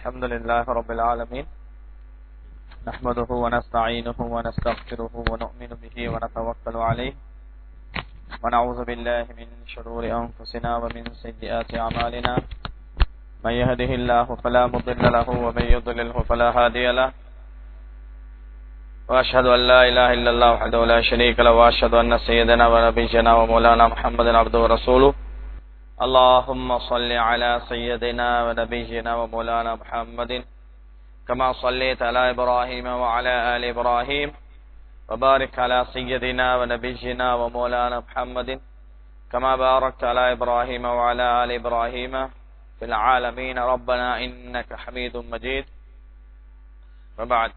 الحمد لله رب العالمين نحمده ونستعينه ونستغفره ونؤمن به ونتوكل عليه ونعوذ بالله من شرور أنفسنا ومن سيئات أعمالنا من يهده الله فلا مضل له ومن يضلله فلا هادي له وأشهد أن لا إله إلا الله وحده لا شريك له وأشهد أن سيدنا ونبينا ومولانا محمد عبده ورسوله اللهم صل على سيدنا ونبينا ومولانا محمد كما صليت على إبراهيم وعلى آل إبراهيم وبارك على سيدنا ونبينا ومولانا محمد كما باركت على إبراهيم وعلى آل إبراهيم في العالمين ربنا إنك حميد مجيد وبعد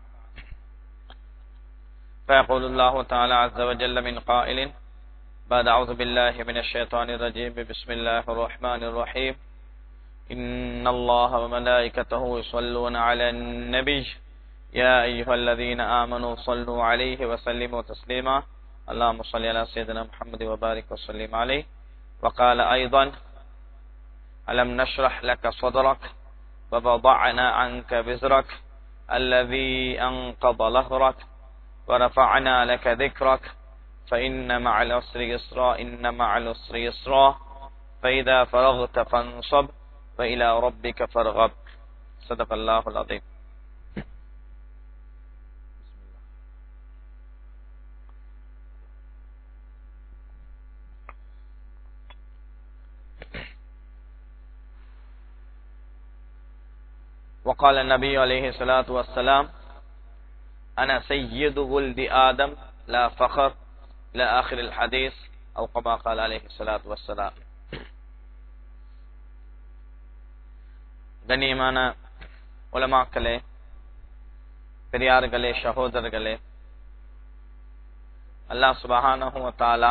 فيقول الله تعالى عز وجل من قائل بعد أعوذ بالله من الشيطان الرجيم بسم الله الرحمن الرحيم إن الله وملائكته يصلون على النبي يا أيها الذين آمنوا صلوا عليه وسلموا تسليما اللهم صل على سيدنا محمد وبارك وسلم عليه وقال أيضا ألم نشرح لك صدرك ووضعنا عنك بزرك الذي أنقض ظهرك ورفعنا لك ذكرك فإن مع العسر يسرا إن مع العسر يسرا فإذا فرغت فانصب وإلى ربك فارغب صدق الله العظيم وقال النبي عليه الصلاة والسلام أنا سيد ولد آدم لا فخر إلى آخر الحديث أو كما قال عليه الصلاة والسلام கண்ணியமான உலமாக்களே பெரியார்களே சகோதரர்களே அல்லாஹ் சுபஹானஹு தாலா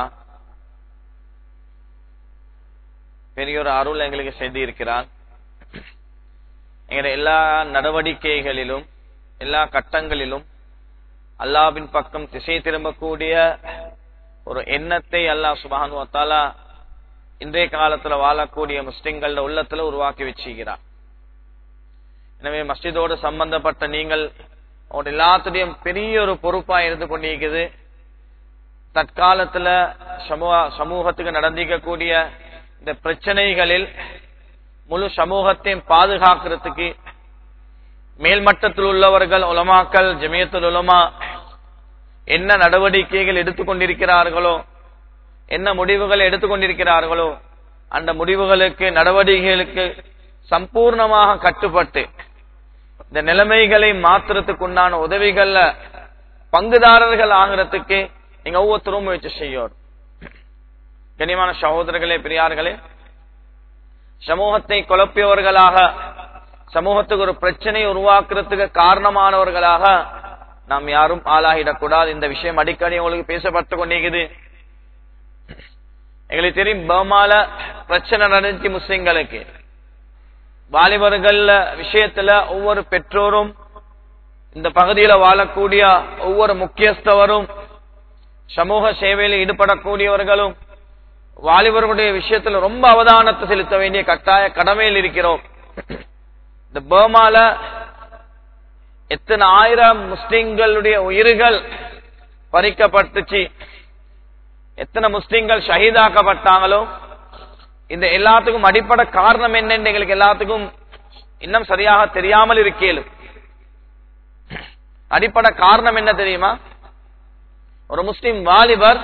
பெரியோர் அருள் எங்களுக்கு செய்து இருக்கிறார் எங்களுடைய எல்லா நடவடிக்கைகளிலும் எல்லா கட்டங்களிலும் அல்லாவின் பக்கம் திசை திரும்பக்கூடிய ஒரு எண்ணத்தை அல்லாஹ் சுபானு வத்தாலா இன்றைய காலத்துல வாழக்கூடிய முஸ்லிம்கள உள்ளத்துல உருவாக்கி வச்சுக்கிறார் எனவே மஸ்ஜிதோடு சம்பந்தப்பட்ட நீங்கள் உங்களோட எல்லாத்துடையும் பெரிய ஒரு பொறுப்பா இருந்து கொண்டிருக்குது தற்காலத்துல சமூக சமூகத்துக்கு நடந்திக்கக்கூடிய இந்த பிரச்சனைகளில் முழு சமூகத்தையும் பாதுகாக்கிறதுக்கு மேல்மட்டத்தில் உள்ளவர்கள் உலமாக்கள் ஜமியத்துல் உலமா என்ன நடவடிக்கைகள் எடுத்துக்கொண்டிருக்கிறார்களோ என்ன முடிவுகளை எடுத்துக்கொண்டிருக்கிறார்களோ அந்த முடிவுகளுக்கு நடவடிக்கைகளுக்கு சம்பூர்ணமாக கட்டுப்பட்டு இந்த நிலைமைகளை மாத்துறதுக்குண்டான உதவிகள்ல பங்குதாரர்கள் ஆகிறதுக்கு நீங்க ஒவ்வொருத்தரும் முயற்சி செய்யும் கனிமான சகோதரர்களே பெரியார்களே சமூகத்தை குழப்பியவர்களாக சமூகத்துக்கு ஒரு பிரச்சனையை உருவாக்குறதுக்கு காரணமானவர்களாக நாம் யாரும் ஆளாகிடக்கூடாது இந்த விஷயம் அடிக்கடி உங்களுக்கு பேசப்பட்டு கொண்டிருக்குது எங்களுக்கு தெரியும் பர்மால பிரச்சனை நடந்துச்சு முஸ்லிம்களுக்கு வாலிபர்கள் விஷயத்துல ஒவ்வொரு பெற்றோரும் இந்த பகுதியில வாழக்கூடிய ஒவ்வொரு முக்கியஸ்தவரும் சமூக சேவையில் ஈடுபடக்கூடியவர்களும் வாலிபர்களுடைய விஷயத்துல ரொம்ப அவதானத்தை செலுத்த வேண்டிய கட்டாய கடமையில் இருக்கிறோம் இந்த பர்மால எத்தனை ஆயிரம் முஸ்லிம்களுடைய உயிர்கள் பறிக்கப்பட்டுச்சு எத்தனை முஸ்லிம்கள் ஷஹீதாக்கப்பட்டாங்களோ இந்த எல்லாத்துக்கும் அடிப்படை காரணம் என்னன்னு எங்களுக்கு எல்லாத்துக்கும் இன்னும் சரியாக தெரியாமல் இருக்கேலும் அடிப்படை காரணம் என்ன தெரியுமா ஒரு முஸ்லிம் வாலிபர்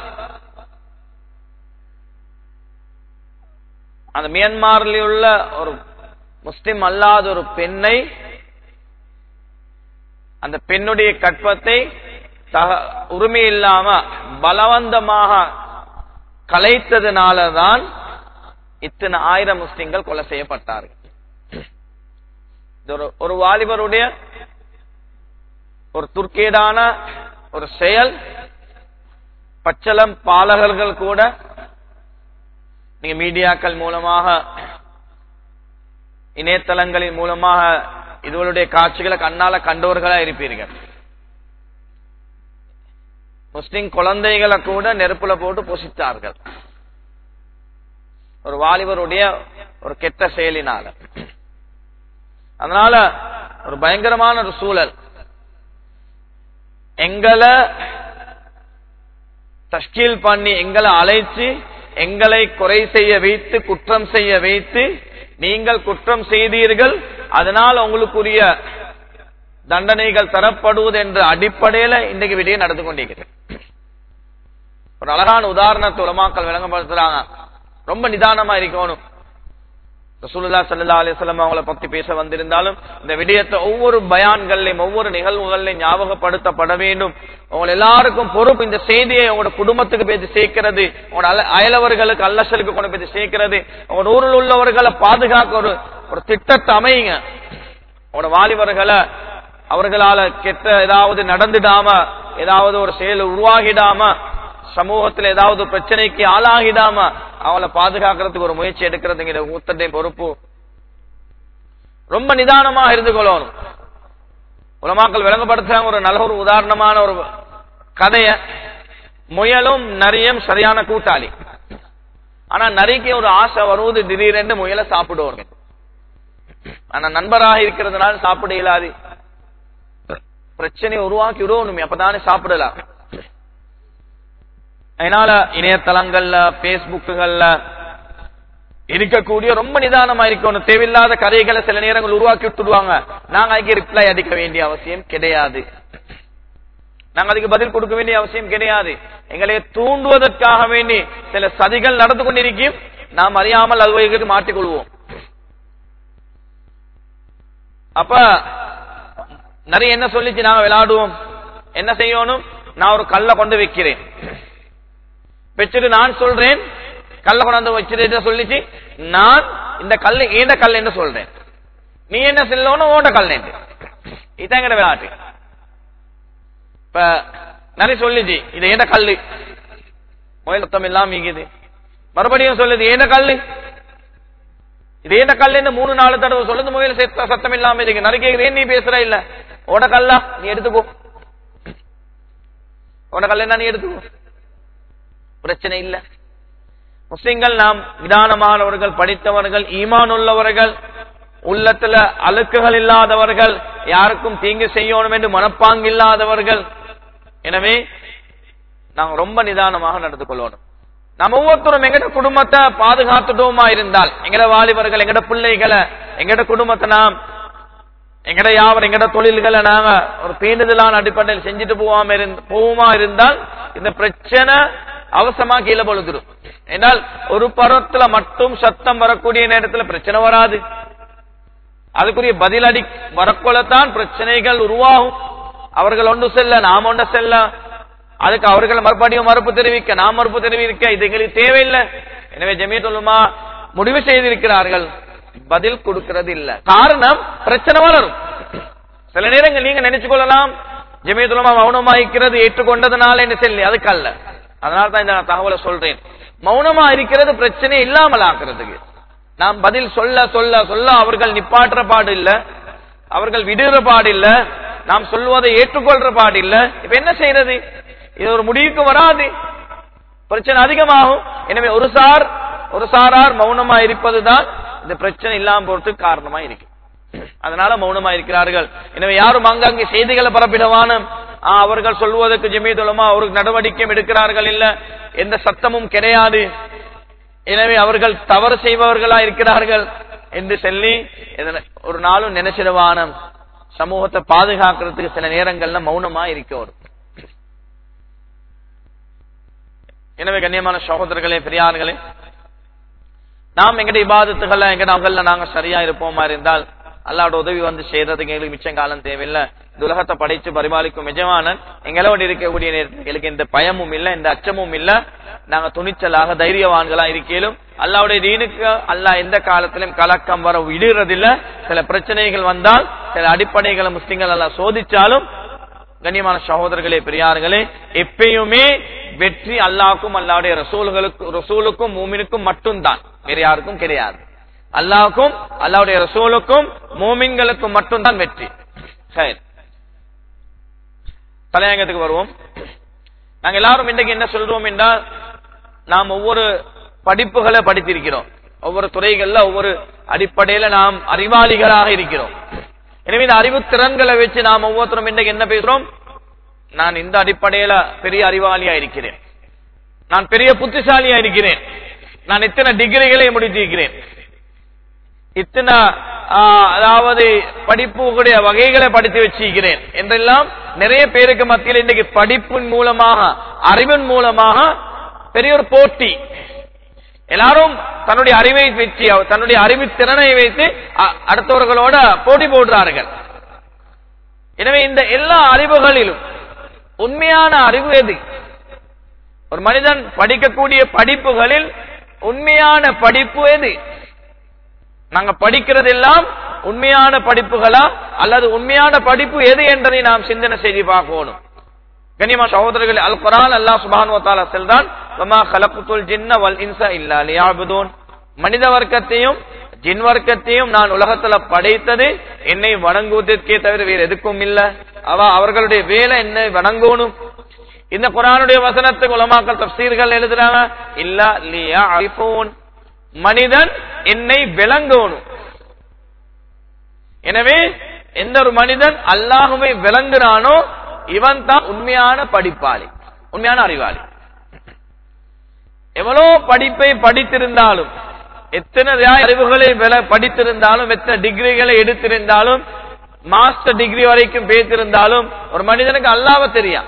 அந்த மியான்மாரில் உள்ள ஒரு முஸ்லிம் அல்லாத ஒரு பெண்ணை அந்த பெண்ணுடைய கற்பத்தை உரிமை இல்லாம பலவந்தமாக கலைத்ததுனாலதான் இத்தனை ஆயிரம் முஸ்லிம்கள் கொலை செய்யப்பட்டார்கள் ஒரு வாலிபருடைய ஒரு துர்க்கேடான ஒரு செயல் பச்சளம் பாலகர்கள் கூட நீங்க மீடியாக்கள் மூலமாக இணையதளங்களின் மூலமாக இதுவளுடைய காட்சிகளை கண்ணால கண்டவர்களா இருப்பீர்கள் முஸ்லிம் குழந்தைகளை கூட நெருப்புல போட்டு பொசித்தார்கள் ஒரு வாலிபருடைய ஒரு கெட்ட செயலினால அதனால ஒரு பயங்கரமான ஒரு சூழல் எங்களை தஷ்கீல் பண்ணி எங்களை அழைச்சு எங்களை குறை செய்ய வைத்து குற்றம் செய்ய வைத்து நீங்கள் குற்றம் செய்தீர்கள் அதனால் உங்களுக்குரிய தண்டனைகள் தரப்படுவது என்ற அடிப்படையில இன்றைக்கு விடிய நடந்து கொண்டிருக்கிறது ஒரு அழகான உதாரணத்தை உலமாக்கள் விளங்கப்படுத்துறாங்க ரொம்ப நிதானமா இருக்கணும் ரசூலுல்லா சல்லா அலிஸ்லாம் அவங்கள பத்தி பேச வந்திருந்தாலும் இந்த விடயத்தை ஒவ்வொரு பயான்கள்லையும் ஒவ்வொரு நிகழ்வுகள்லையும் ஞாபகப்படுத்தப்பட வேண்டும் உங்களை எல்லாருக்கும் பொறுப்பு இந்த செய்தியை உங்களோட குடும்பத்துக்கு பேசி சேர்க்கிறது உங்களோட அல- அயலவர்களுக்கு அல்லசலுக்கு கொண்டு போய் சேர்க்கிறது உங்களோட ஊரில் உள்ளவர்களை பாதுகாக்க ஒரு ஒரு திட்டத்தை அமையுங்க உங்களோட வாலிபர்களை அவர்களால கெட்ட ஏதாவது நடந்துடாம ஏதாவது ஒரு செயல் உருவாகிடாம சமூகத்தில் ஏதாவது பிரச்சனைக்கு ஆளாகிடாம அவளை பாதுகாக்கிறதுக்கு ஒரு முயற்சி எடுக்கிறதுங்கிற ஊத்தடைய பொறுப்பு ரொம்ப நிதானமாக இருந்து கொள்ளணும் உலமாக்கள் விளங்கப்படுத்துறாங்க ஒரு நல்ல ஒரு உதாரணமான ஒரு கதைய முயலும் நரியும் சரியான கூட்டாளி ஆனா நரிக்கு ஒரு ஆசை வருவது திடீரென்று முயலை சாப்பிடுவாங்க ஆனா நண்பராக இருக்கிறதுனால சாப்பிட இயலாது பிரச்சனையை உருவாக்கி விடுவோம் அப்பதானே சாப்பிடலாம் அதனால இணையதளங்கள்ல பேஸ்புக்குகள்ல இருக்கக்கூடிய ரொம்ப நிதானமா இருக்கணும் தேவையில்லாத கதைகளை சில நேரங்கள் உருவாக்கி விட்டுடுவாங்க நாங்க அதுக்கு ரிப்ளை அடிக்க வேண்டிய அவசியம் கிடையாது நாங்க அதுக்கு பதில் கொடுக்க வேண்டிய அவசியம் கிடையாது எங்களை தூண்டுவதற்காக வேண்டி சில சதிகள் நடந்து கொண்டிருக்கும் நாம் அறியாமல் அது மாட்டிக்கொள்வோம் அப்ப நிறைய என்ன சொல்லிச்சு நாங்க விளையாடுவோம் என்ன செய்யணும் நான் ஒரு கல்லை கொண்டு வைக்கிறேன் வச்சுட்டு நான் சொல்றேன் கல்ல கொண்டாந்து வச்சிருக்க சொல்லிச்சு நான் இந்த கல்லு ஏண்ட கல் என்று சொல்றேன் நீ என்ன சொல்லணும் ஓண்ட கல் என்று இதான் எங்கட விளையாட்டு இப்ப நிறைய சொல்லிச்சு இது ஏண்ட கல்லு முயல் சத்தம் இல்லாம இங்குது மறுபடியும் சொல்லுது ஏண்ட கல்லு இது ஏண்ட கல்லுன்னு மூணு நாலு தடவை சொல்லுது முயல் சத்த- சத்தம் இல்லாம இருக்கு நிறைய கேக்குது ஏன் நீ பேசுற இல்ல ஓட கல்லா நீ எடுத்துக்கோ ஓட கல்லுன்னா நீ எடுத்துக்கோ பிரச்சனை இல்ல முஸ்லிம்கள் நாம் நிதானமானவர்கள் படித்தவர்கள் ஈமான் உள்ளவர்கள் உள்ளத்துல அழுக்குகள் இல்லாதவர்கள் யாருக்கும் தீங்கு செய்யணும் என்று மனப்பாங்கு இல்லாதவர்கள் எனவே நாங்க ரொம்ப நிதானமாக நடந்து கொள்ளணும் நம்ம ஒவ்வொருத்தரும் எங்கட குடும்பத்தை பாதுகாத்துட்டோமா இருந்தால் எங்கட வாலிபர்கள் எங்கட பிள்ளைகளை எங்கட குடும்பத்தை நாம் எங்கட யாவர் எங்கட தொழில்களை நாங்க ஒரு பேணுதலான அடிப்படையில் செஞ்சுட்டு போவாம இருந்து போவோமா இருந்தால் இந்த பிரச்சனை அவசரமா கீழே பொழுதுடும் என்றால் ஒரு பருவத்துல மட்டும் சத்தம் வரக்கூடிய நேரத்துல பிரச்சனை வராது அதுக்குரிய பதிலடி வரக்கொள்ளத்தான் பிரச்சனைகள் உருவாகும் அவர்கள் ஒன்று செல்ல நாம் ஒன்று செல்ல அதுக்கு அவர்கள் மறுபடியும் மறுப்பு தெரிவிக்க நாம் மறுப்பு தெரிவிக்க இது எங்களுக்கு தேவையில்லை எனவே ஜமீத்துல்லுமா முடிவு செய்திருக்கிறார்கள் பதில் கொடுக்கிறது இல்ல காரணம் பிரச்சனை வளரும் சில நேரங்கள் நீங்க நினைச்சு கொள்ளலாம் ஜமீத்துலமா மௌனமா இருக்கிறது ஏற்றுக்கொண்டதுனால என்ன சொல்லி அதுக்கு அல்ல அதனால தான் இந்த நான் தகவலை சொல்றேன் மௌனமா இருக்கிறது பிரச்சனை இல்லாமல் ஆக்குறதுக்கு நாம் பதில் சொல்ல சொல்ல சொல்ல அவர்கள் நிப்பாட்டுற பாடு இல்ல அவர்கள் விடுற பாடு இல்ல நாம் சொல்வதை ஏற்றுக்கொள்ற பாடு இல்ல இப்ப என்ன செய்யறது இது ஒரு முடிவுக்கு வராது பிரச்சனை அதிகமாகும் எனவே ஒரு சார் ஒரு சாரார் மௌனமா இருப்பதுதான் இந்த பிரச்சனை இல்லாம போறதுக்கு காரணமா இருக்கு அதனால மௌனமா இருக்கிறார்கள் எனவே யாரும் அங்கங்கே செய்திகளை பரப்பிடவான ஆ, அவர்கள் சொல்வதற்கு ஜமீதுலமா ஒரு நடவடிக்கையும் எடுக்கிறார்கள் இல்ல எந்த சத்தமும் கிடையாது எனவே அவர்கள் தவறு செய்பவர்களா இருக்கிறார்கள் என்று சொல்லி இதனை ஒரு நாளும் நினைச்சிடுவான சமூகத்தை பாதுகாக்கிறதுக்கு சில நேரங்கள்ல மௌனமா இருக்கணும் எனவே கண்ணியமான சகோதரர்களே பெரியார்களே நாம் எங்கட இபாதத்துகள்ல எங்கட அவங்கள்ல நாங்க சரியா இருப்போமா இருந்தால் அல்லாட உதவி வந்து செய்யறதுக்கு எங்களுக்கு மிச்சம் காலம் தேவையில்லை இந்த உலகத்தை படைச்சு பரிபாலிக்கும் எஜமானன் எங்களோட இருக்கக்கூடிய நேரத்தில் எங்களுக்கு எந்த பயமும் இல்ல எந்த அச்சமும் இல்ல நாங்க துணிச்சலாக தைரியவான்களா இருக்கலும் அல்லாவுடைய தீனுக்கு அல்லாஹ் எந்த காலத்திலும் கலக்கம் வர விடுறதில்ல சில பிரச்சனைகள் வந்தால் சில அடிப்படைகளை முஸ்லிம்கள் எல்லாம் சோதிச்சாலும் கண்ணியமான சகோதரர்களே பெரியார்களே எப்பயுமே வெற்றி அல்லாஹ்க்கும் அல்லாவுடைய ரசூல்களுக்கும் ரசூலுக்கும் மூமினுக்கும் மட்டும்தான் வேற யாருக்கும் கிடையாது அல்லாஹ்க்கும் அல்லாவுடைய ரசூலுக்கும் மூமின்களுக்கும் மட்டும்தான் வெற்றி சரி தலையங்கத்துக்கு வருவோம் நாங்க எல்லாரும் இன்றைக்கு என்ன சொல்றோம் என்றால் நாம் ஒவ்வொரு படிப்புகளை படித்திருக்கிறோம் ஒவ்வொரு துறைகள்ல ஒவ்வொரு அடிப்படையில நாம் அறிவாளிகளாக இருக்கிறோம் எனவே இந்த அறிவு திறன்களை வச்சு நாம் ஒவ்வொருத்தரும் இன்றைக்கு என்ன பேசுறோம் நான் இந்த அடிப்படையில பெரிய அறிவாளியா இருக்கிறேன் நான் பெரிய புத்திசாலியா இருக்கிறேன் நான் இத்தனை டிகிரிகளை முடித்திருக்கிறேன் இத்தனை ஆ, அதாவது படிப்புகளுடைய வகைகளை படித்து வச்சிருக்கிறேன் என்றெல்லாம் நிறைய பேருக்கு மத்தியில் இன்றைக்கு படிப்பின் மூலமாக அறிவின் மூலமாக பெரிய ஒரு போட்டி எல்லாரும் தன்னுடைய அறிவை வச்சு தன்னுடைய அறிவு திறனை வைத்து அ- அடுத்தவர்களோட போட்டி போடுறார்கள் எனவே இந்த எல்லா அறிவுகளிலும் உண்மையான அறிவு எது ஒரு மனிதன் படிக்கக்கூடிய படிப்புகளில் உண்மையான படிப்பு எது நாங்க படிக்கிறதெல்லாம் உண்மையான படிப்புகளா அல்லது உண்மையான படிப்பு எது என்பதை நாம் சிந்தனை செய்து பார்க்கணும் கனிமா சகோதரர்கள் அல் குரான் அல்லாஹ் சுபான் வத்தாலா செல்தான் வமா கலப்புத்துல் ஜின்ன வல் இன்சா இல்லா லியாபுதூன் மனித வர்க்கத்தையும் ஜின் வர்க்கத்தையும் நான் உலகத்துல படைத்தது என்னை வணங்குவதற்கே தவிர வேறு எதுக்கும் இல்ல அவ அவர்களுடைய வேலை என்னை வணங்கணும் இந்த குரானுடைய வசனத்துக்கு உலமாக்கல் தப்சீர்கள் எழுதுறாங்க இல்ல லியா மனிதன் என்னை விளங்கணும் எனவே எந்த ஒரு மனிதன் அல்லாஹுவை விளங்குறானோ இவன் தான் உண்மையான படிப்பாளி உண்மையான அறிவாளி எவ்வளோ படிப்பை படித்திருந்தாலும் எத்தனை ரியா- அறிவுகளை வில- படித்திருந்தாலும் எத்தனை டிகிரிகளை எடுத்திருந்தாலும் மாஸ்டர் டிகிரி வரைக்கும் பேசியிருந்தாலும் ஒரு மனிதனுக்கு அல்லாவ தெரியும்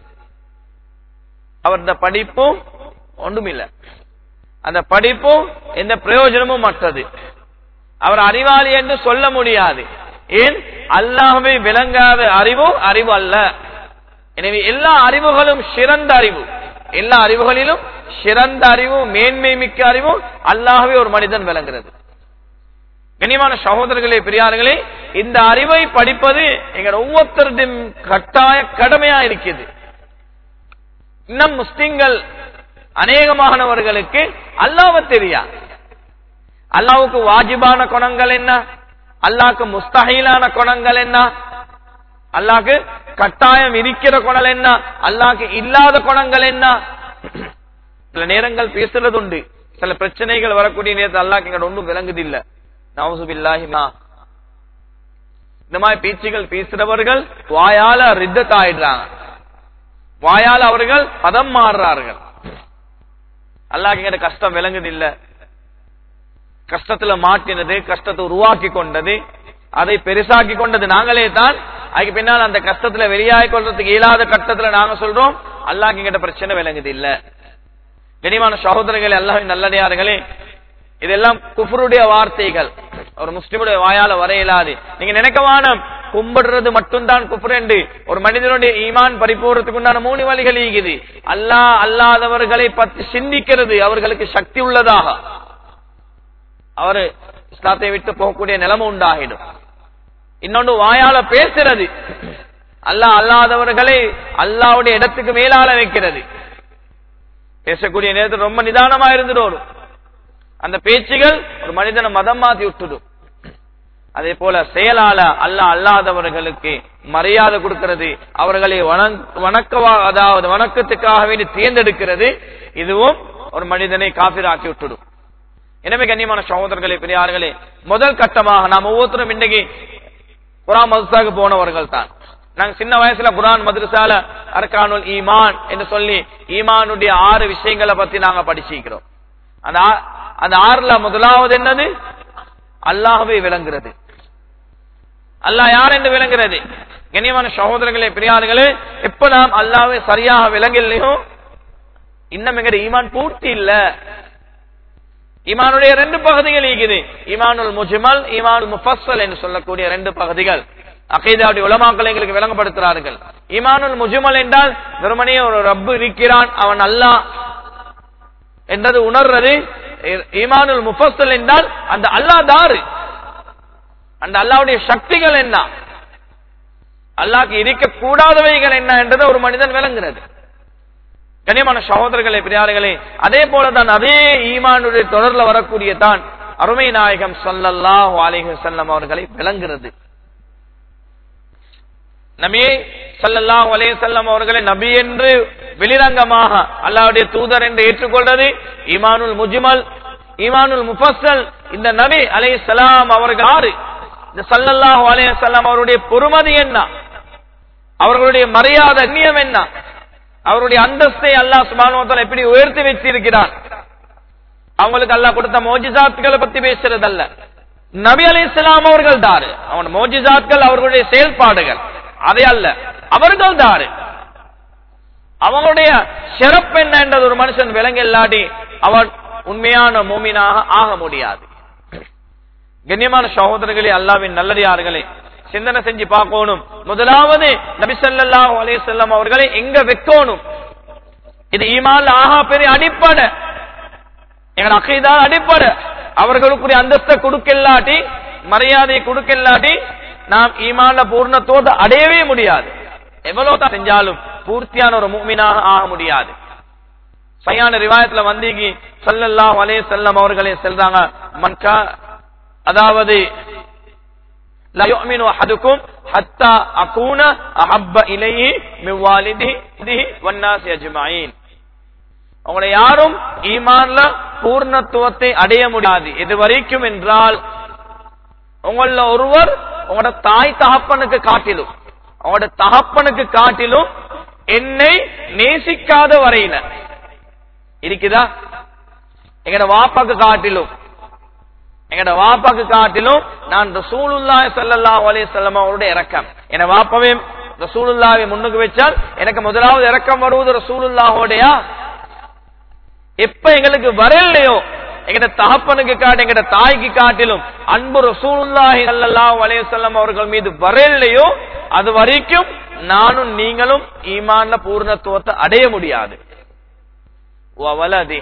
அவர் இந்த படிப்பும் ஒன்றுமில்ல அந்த படிப்பும் எந்த பிரயோஜனமும் மற்றது அவர் அறிவாளி என்று சொல்ல முடியாது ஏன் அல்லாஹ்வை விளங்காத அறிவு அறிவு அல்ல எனவே எல்லா அறிவுகளும் சிறந்த அறிவு எல்லா அறிவுகளிலும் சிறந்த அறிவு மேன்மை மிக்க அறிவு அல்லாஹ்வை ஒரு மனிதன் விளங்குறது கண்ணியமான சகோதரர்களே பெரியார்களே இந்த அறிவை படிப்பது எங்க ஒவ்வொருத்தருடைய கட்டாய கடமையா இருக்குது இன்னும் முஸ்லிம்கள் அநேகமானவர்களுக்கு அல்லாஹ்வை தெரியா அல்லாவுக்கு வாஜிபான குணங்கள் என்ன அல்லாஹ்க்கு முஸ்தஹீலான குணங்கள் என்ன அல்லாஹ்க்கு கட்டாயம் இருக்கிற குணம் என்ன அல்லாஹ்க்கு இல்லாத குணங்கள் என்ன சில நேரங்கள் பேசுறது உண்டு சில பிரச்சனைகள் வரக்கூடிய நேரத்தில் அல்லாஹ் எங்க ஒன்றும் விளங்குது இல்ல நவசுபில்லாஹிமா இந்த மாதிரி பேச்சுகள் பேசுறவர்கள் வாயால ரித்தத் ஆயிடுறாங்க வாயால அவர்கள் பதம் மாறுறார்கள் அல்லாஹ் எங்க கஷ்டம் விளங்குது இல்ல கஷ்டத்துல மாட்டினது கஷ்டத்தை உருவாக்கி கொண்டது அதை பெருசாக்கி கொண்டது நாங்களே தான் அதுக்கு பின்னால் அந்த கஷ்டத்துல வெளியாகி கொள்றதுக்கு இயலாத கட்டத்துல நாங்க சொல்றோம் அல்லாஹ் எங்கிட்ட பிரச்சனை விளங்குது இல்ல கனிமான சகோதரர்களே அல்லாஹ் நல்லடியார்களே இதெல்லாம் குஃபருடைய வார்த்தைகள் ஒரு முஸ்லிமுடைய வாயால வரையலாது நீங்க நினைக்கவான கும்பிடுறது மட்டும்தான் குஃபர் என்று ஒரு மனிதனுடைய ஈமான் பறிப்போறதுக்கு உண்டான மூணு வழிகள் ஈகுது அல்லாஹ் அல்லாதவர்களை பற்றி சிந்திக்கிறது அவர்களுக்கு சக்தி உள்ளதாக அவரு இஸ்லாத்தை விட்டு போகக்கூடிய நிலைமை உண்டாகிடும் இன்னொன்று வாயால பேசுறது அல்லாஹ் அல்லாதவர்களை அல்லாவுடைய இடத்துக்கு மேலால வைக்கிறது பேசக்கூடிய நேரத்தில் ரொம்ப நிதானமா இருந்துடும் அந்த பேச்சுகள் ஒரு மனிதனை மதம் மாத்தி விட்டுடும் அதே போல செயலால அல்லாஹ் அல்லாதவர்களுக்கு மரியாதை கொடுக்கிறது அவர்களை வணங்- வணக்கவா அதாவது வணக்கத்துக்காக வேண்டி தேர்ந்தெடுக்கிறது இதுவும் ஒரு மனிதனை காபிராக்கி விட்டுடும் எனவே கண்ணியமான சகோதரர்களே பெரியார்களே முதல் கட்டமாக நாம் ஒவ்வொருத்தரும் இன்னைக்கு குரான் மதுசாக்கு போனவர்கள் தான் நாங்க சின்ன வயசுல குரான் மதுரசால அர்கானுல் ஈமான் என்று சொல்லி ஈமானுடைய ஆறு விஷயங்களை பத்தி நாங்க படிச்சிருக்கிறோம் அந்த ஆ- அந்த ஆறுல முதலாவது என்னது அல்லாஹ்வை விளங்குறது அல்லாஹ் யார் என்று விளங்குறது கண்ணியமான சகோதரர்களே பெரியார்களே எப்ப நாம் அல்லாஹ்வை சரியாக விளங்கலையோ இன்னும் எங்க ஈமான் பூர்த்தி இல்ல ஈமானுடைய ரெண்டு பகுதிகள் இருக்குது ஈமானுல் முஜ்மல் ஈமானுல் முஃபஸ்ஸல் என்று சொல்லக்கூடிய ரெண்டு பகுதிகள் அகைதாவுடைய உலமாக்கள் எங்களுக்கு விளங்கப்படுத்துறார்கள் ஈமானுல் முஜ்மல் என்றால் வெறுமனே ஒரு ரப்பு இருக்கிறான் அவன் அல்லாஹ் என்றது உணர்றது ஈ- ஈமானுல் முஃபஸ்ஸல் என்றால் அந்த அல்லாஹ் தாரு அந்த அல்லாஹ்வுடைய சக்திகள் என்ன அல்லாஹ்க்கு இருக்கக்கூடாதவைகள் என்ன என்றது ஒரு மனிதன் விளங்குறது கண்ணியமான சகோதரர்களே பிரியார்களே அதே போலதான் அதே ஈமானுடைய தொடர்ல வரக்கூடிய தான் அருமை நாயகம் ஸல்லல்லாஹு அலைஹி வஸல்லம் அவர்களை விளங்குறது நபியே ஸல்லல்லாஹு அலைஹி வஸல்லம் அவர்களை நபி என்று வெளிரங்கமாக அல்லாஹ்வுடைய தூதர் என்று ஏற்றுக்கொள்றது ஈமானுல் முஜ்மல் ஈமானுல் முஃபஸ்ஸல் இந்த நபி அலைஹிஸ்ஸலாம் அவர்கள் ஆறு இந்த சல்லல்லாஹு அலைஹி வஸல்லம் அவருடைய பொறுமதி என்ன அவர்களுடைய மரியாதை அந்நியம் என்ன அவருடைய அந்தஸ்தை அல்லாஹ் சுப்ஹானஹு வ தஆலா எப்படி உயர்த்தி வச்சிருக்கிறான் அவங்களுக்கு அல்லாஹ் கொடுத்த மோஜிசாத்துகளை பத்தி பேசுறதல்ல நபி அலைஹிஸ்ஸலாம் அவர்கள் தாரு அவன் மோஜிசாத்கள் அவர்களுடைய செயல்பாடுகள் அதை அல்ல அவர்கள் தாரு அவங்களுடைய சிறப்பு என்ன என்றது ஒரு மனுஷன் விலங்கு இல்லாடி அவன் உண்மையான மூமினாக ஆக முடியாது கண்ணியமான சகோதரர்களே அல்லாவின் நல்லடியார்களே சிந்தனை செஞ்சு பார்க்கணும் முதலாவது நபி ஸல்லல்லாஹு அலைஹி வஸல்லம் அவர்களை எங்க வைக்கணும் இது ஈமான்ல ஆகா பெரிய அடிப்படை எங்க அகைதா அடிப்படை அவர்களுக்குரிய அந்தஸ்தை கொடுக்கலாட்டி மரியாதையை கொடுக்கலாட்டி நாம் ஈமான்ல பூர்ணத்தோடு அடையவே முடியாது எவ்வளவு தான் செஞ்சாலும் பூர்த்தியான ஒரு மூமினாக ஆக முடியாது சையான ரிவாயத்துல வந்தீங்க ஸல்லல்லாஹு அலைஹி வஸல்லம் அவர்களே சொல்றாங்க மன்கா அதாவது لا يؤمن أحدكم حتى أكون أحب إليه من والده والناس أجمعين உங்களை யாரும் ஈமான்ல பூர்ணத்துவத்தை அடைய முடியாது எது வரைக்கும் என்றால் உங்கள ஒருவர் உங்களோட தாய் தகப்பனுக்கு காட்டிலும் உங்களோட தகப்பனுக்கு காட்டிலும் என்னை நேசிக்காத வரையில இருக்குதா எங்கட வாப்பாக்கு காட்டிலும் எங்கட வாப்பாக்கு காட்டிலும் நான் ரசூலுல்லாஹி ஸல்லல்லாஹு அலைஹி வஸல்லம் அவருடைய இரக்கம் என வாப்பவே ரசூலுல்லாஹை முன்னுக்கு வச்சால் எனக்கு முதலாவது இரக்கம் வருவது ரசூலுல்லாஹோடையா எப்ப எங்களுக்கு வரலையோ எங்கட தகப்பனுக்கு காட்டு எங்கட தாய்க்கு காட்டிலும் அன்பு ரசூலுல்லாஹி ஸல்லல்லாஹு அலைஹி வஸல்லம் அவர்கள் மீது வரலையோ அது வரைக்கும் நானும் நீங்களும் ஈமான்ல பூர்ணத்துவத்தை அடைய முடியாது வலதி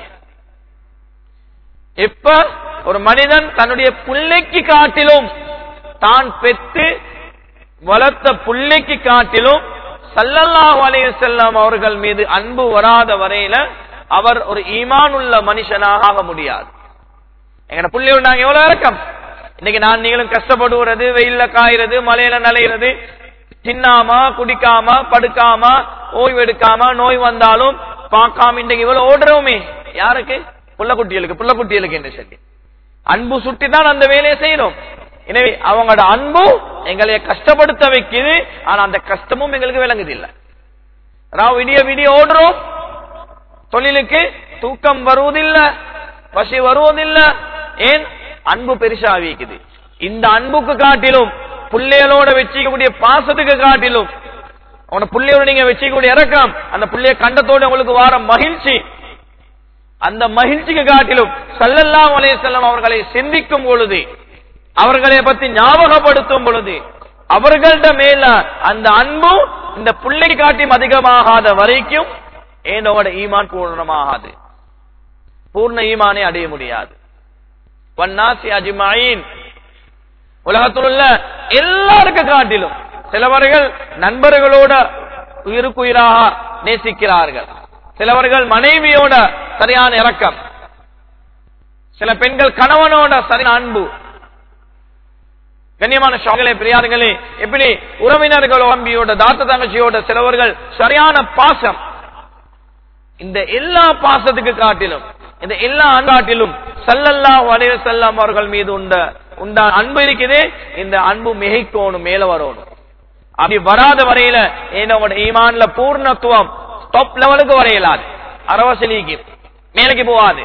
எப்ப ஒரு மனிதன் தன்னுடைய பிள்ளைக்கு காட்டிலும் தான் பெற்று வளர்த்த பிள்ளைக்கு காட்டிலும் சல்லல்லாஹு அலைஹி வஸல்லம் அவர்கள் மீது அன்பு வராத வரையில அவர் ஒரு ஈமானுள்ள மனுஷனாக ஆக முடியாது எங்கட பிள்ளையோட நாங்க எவ்வளவு இறக்கம் இன்னைக்கு நான் நீங்களும் கஷ்டப்படுவது வெயில்ல காய்றது மலையில நலையிறது தின்னாம குடிக்காம படுக்காம ஓய்வு எடுக்காம நோய் வந்தாலும் பார்க்காம இன்றைக்கு இவ்வளவு ஓடுறோமே யாருக்கு புள்ள குட்டிகளுக்கு புள்ள குட்டிகளுக்கு என்று சொல்லி அன்பு சுட்டி தான் அந்த வேலையை செய்யணும் எனவே அவங்களோட அன்பு எங்களை கஷ்டப்படுத்த வைக்குது ஆனா அந்த கஷ்டமும் எங்களுக்கு விளங்குது இல்ல ராவ் விடிய விடிய ஓடுறோம் தொழிலுக்கு தூக்கம் வருவதில்ல பசி வருவதில்ல ஏன் அன்பு பெருசாவிக்குது இந்த அன்புக்கு காட்டிலும் பிள்ளைகளோட வச்சுக்கக்கூடிய பாசத்துக்கு காட்டிலும் அவன பிள்ளையோட நீங்க வச்சுக்கக்கூடிய இறக்கம் அந்த பிள்ளைய கண்டத்தோட உங்களுக்கு வார மகிழ்ச்சி அந்த மகிழ்ச்சிக்கு காட்டிலும் சல்லல்லா செல்லம் அவர்களை சிந்திக்கும் பொழுது அவர்களை பத்தி ஞாபகப்படுத்தும் பொழுது அவர்கள்ட மேல அந்த அன்பு இந்த பிள்ளைக்கு காட்டியும் அதிகமாகாத வரைக்கும் ஏனோட ஈமான் பூர்ணமாகாது பூர்ண ஈமானை அடைய முடியாது வன்னாசி அஜிமாயின் உலகத்தில் உள்ள எல்லாருக்கும் காட்டிலும் சிலவர்கள் நண்பர்களோட உயிருக்குயிராக நேசிக்கிறார்கள் சிலவர்கள் மனைவியோட சரியான இறக்கம் சில பெண்கள் கணவனோட சரியான அன்பு கண்ணியமான ஷோகளே பிரியார்களே எப்படி உறவினர்களோ அம்பியோட தாத்த தங்கச்சியோட சிலவர்கள் சரியான பாசம் இந்த எல்லா பாசத்துக்கு காட்டிலும் இந்த எல்லா அன்பாட்டிலும் சல்லல்லா வலைய செல்லம் அவர்கள் மீது உண்ட உண்டா அன்பு இருக்குது இந்த அன்பு மிகைக்கோணும் மேல வரணும் அப்படி வராத வரையில என்னோட ஈமான்ல பூர்ணத்துவம் டாப் லெவலுக்கு வரையலாது அரவசலிக்கு மேலைக்கு போகாது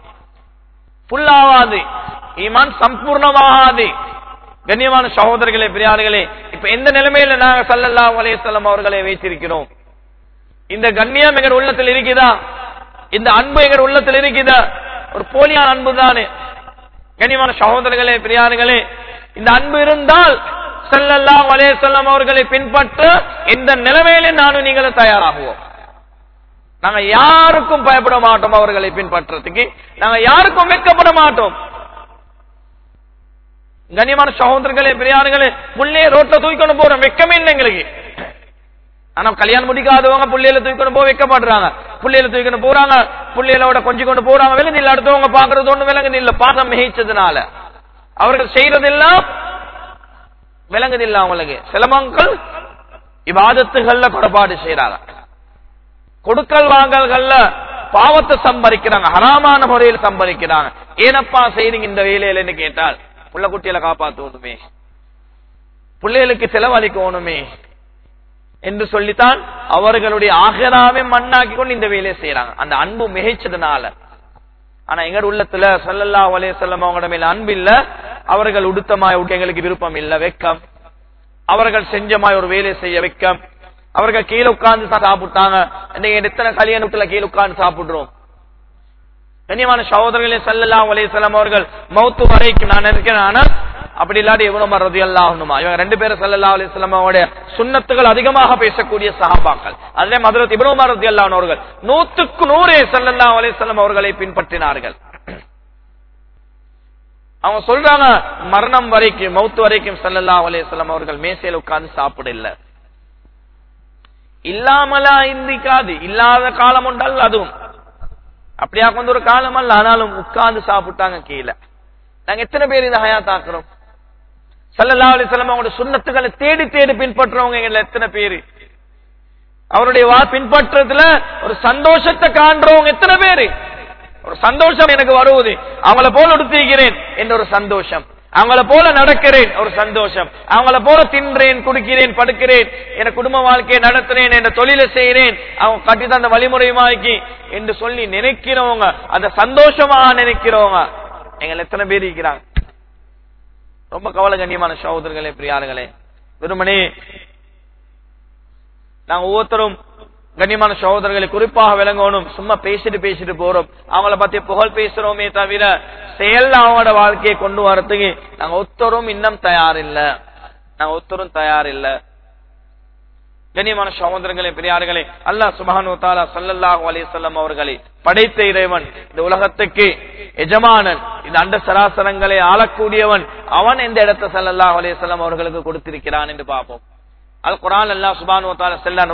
புல்லாவாது ஈமான் சம்பூர்ணமாகாது கண்ணியமான சகோதரர்களே பெரியார்களே இப்ப எந்த நிலைமையில நாங்க சல்லல்லா அலையம் அவர்களை வைத்திருக்கிறோம் இந்த கண்ணியம் எங்க உள்ளத்தில் இருக்குதா இந்த அன்பு எங்க உள்ளத்தில் இருக்குதா ஒரு போலியான அன்பு தானே கண்ணியமான சகோதரர்களே பெரியார்களே இந்த அன்பு இருந்தால் சல்லல்லா அலையம் அவர்களை பின்பற்ற எந்த நிலைமையில நானும் நீங்களும் தயாராகுவோம் நாங்க யாருக்கும் பயப்பட மாட்டோம் அவர்களை பின்பற்றதுக்கு நாங்க யாருக்கும் வெட்கப்பட மாட்டோம் கண்ணியமான சகோதரர்களே பெரியார்களே புள்ளைய ரோட்ல தூக்கிக்கொண்டு போறோம் வெக்கமே இல்லை எங்களுக்கு ஆனா கல்யாணம் முடிக்காதவங்க புள்ளையில தூக்கிக்கொண்டு போக வைக்கப்படுறாங்க புள்ளையில தூக்கிட்டு போறாங்க புள்ளையிலோட கொஞ்சம் கொண்டு போறாங்க விலங்கு இல்ல அடுத்தவங்க பாக்குறது ஒண்ணு விலங்கு இல்ல பாசம் மிகைச்சதுனால அவர்கள் செய்யறதெல்லாம் விலங்குது இல்ல அவங்களுக்கு சிலமங்கள் இவாதத்துகள்ல குறைபாடு செய்யறாங்க கொடுக்கல் வாங்கல்கள்ல பாவத்தை சம்பரிக்கிறாங்க ஹராமான முறையில் சம்பரிக்கிறாங்க ஏனப்பா செய்றீங்க இந்த வேலையில கேட்டால் புள்ள குட்டியில காப்பாத்துவதுமே பிள்ளைகளுக்கு செலவழிக்கணுமே என்று சொல்லித்தான் அவர்களுடைய ஆகராவை மண்ணாக்கி கொண்டு இந்த வேலையை செய்யறாங்க அந்த அன்பு மிகைச்சதுனால ஆனா எங்க உள்ளத்துல சல்லல்லா அலைய செல்லம் அவங்களோட மேல அன்பு இல்ல அவர்கள் உடுத்தமாய் உடுக்க எங்களுக்கு விருப்பம் இல்ல வெக்கம் அவர்கள் செஞ்சமாய் ஒரு வேலை செய்ய வெக்கம் அவர்கள் கீழே உட்கார்ந்து சாப்பிட்டாங்க இன்னைக்கு எத்தனை கல்யாணத்துல கீழே உட்கார்ந்து சாப்பிடுறோம் கண்ணியமான சகோதரர்களே சல்லல்லா அலையம் அவர்கள் மௌத்து வரைக்கும் நான் நினைக்கிறேன் ஆனா அப்படி இல்லாட்டி இவனும் ரதி அல்லாஹனுமா இவங்க ரெண்டு பேரும் சல்லல்லா அலிஸ்லாம் அவருடைய சுண்ணத்துகள் அதிகமாக பேசக்கூடிய சஹாபாக்கள் அதிலே மதுரத் இப்ரோமா ரதி அல்லாஹன் அவர்கள் நூத்துக்கு நூறே சல்லல்லா அலிஸ்லாம் அவர்களை பின்பற்றினார்கள் அவங்க சொல்றாங்க மரணம் வரைக்கும் மௌத்து வரைக்கும் சல்லல்லா அலிஸ்லாம் அவர்கள் மேசையில் உட்கார்ந்து சாப்பிடல இல்லாமலா இந்திக்காது இல்லாத காலம் உண்டல்ல அதுவும் அப்படியா கொண்டு ஒரு காலம் அல்ல ஆனாலும் உட்கார்ந்து சாப்பிட்டாங்க கீழே நாங்க எத்தனை பேர் இதை ஹயாத்தாக்குறோம் சல்லல்லா அலிஸ்லாம் அவங்களோட சுண்ணத்துக்களை தேடி தேடி பின்பற்றுறவங்க எங்களை எத்தனை பேரு அவருடைய வா பின்பற்றதுல ஒரு சந்தோஷத்தை காண்றவங்க எத்தனை பேரு ஒரு சந்தோஷம் எனக்கு வருவது அவங்கள போல உடுத்திக்கிறேன் என்ற ஒரு சந்தோஷம் அவங்கள போல நடக்கிறேன் ஒரு சந்தோஷம் அவங்கள போல தின்றேன் குடிக்கிறேன் படுக்கிறேன் என் குடும்ப வாழ்க்கையை நடத்துறேன் என்ற தொழிலை செய்கிறேன் அவங்க கட்டி தந்த வழிமுறையுமாக்கி என்று சொல்லி நினைக்கிறவங்க அந்த சந்தோஷமா நினைக்கிறவங்க எங்களை எத்தனை பேர் இருக்கிறாங்க ரொம்ப கவலை கண்ணியமான சகோதரர்களே பிரியார்களே வெறுமனே நாங்க ஒவ்வொருத்தரும் கண்ணியமான சகோதரர்களை குறிப்பாக விளங்கணும் சும்மா பேசிட்டு பேசிட்டு போறோம் அவங்கள பத்தி புகழ் பேசுறோமே தவிர செயல் அவங்களோட வாழ்க்கையை கொண்டு வரதுக்கு நாங்க ஒத்தரும் இன்னும் தயார் இல்ல நாங்க ஒத்தரும் தயார் இல்ல கண்ணியமான சகோதரர்களே பெரியார்களே அல்லாஹ் சுபஹானு தாலா சல்லல்லாஹு அலைஹிஸ்ஸலாம் அவர்களை படைத்த இறைவன் இந்த உலகத்துக்கு எஜமானன் இந்த அண்ட சராசரங்களை ஆளக்கூடியவன் அவன் எந்த இடத்தை சல்லல்லாஹு அலைஹிஸ்ஸலாம் அவர்களுக்கு கொடுத்திருக்கிறான் என்று பார்ப்போம் அல் குரான் அல்லா சுபானு தாலா செல்லான்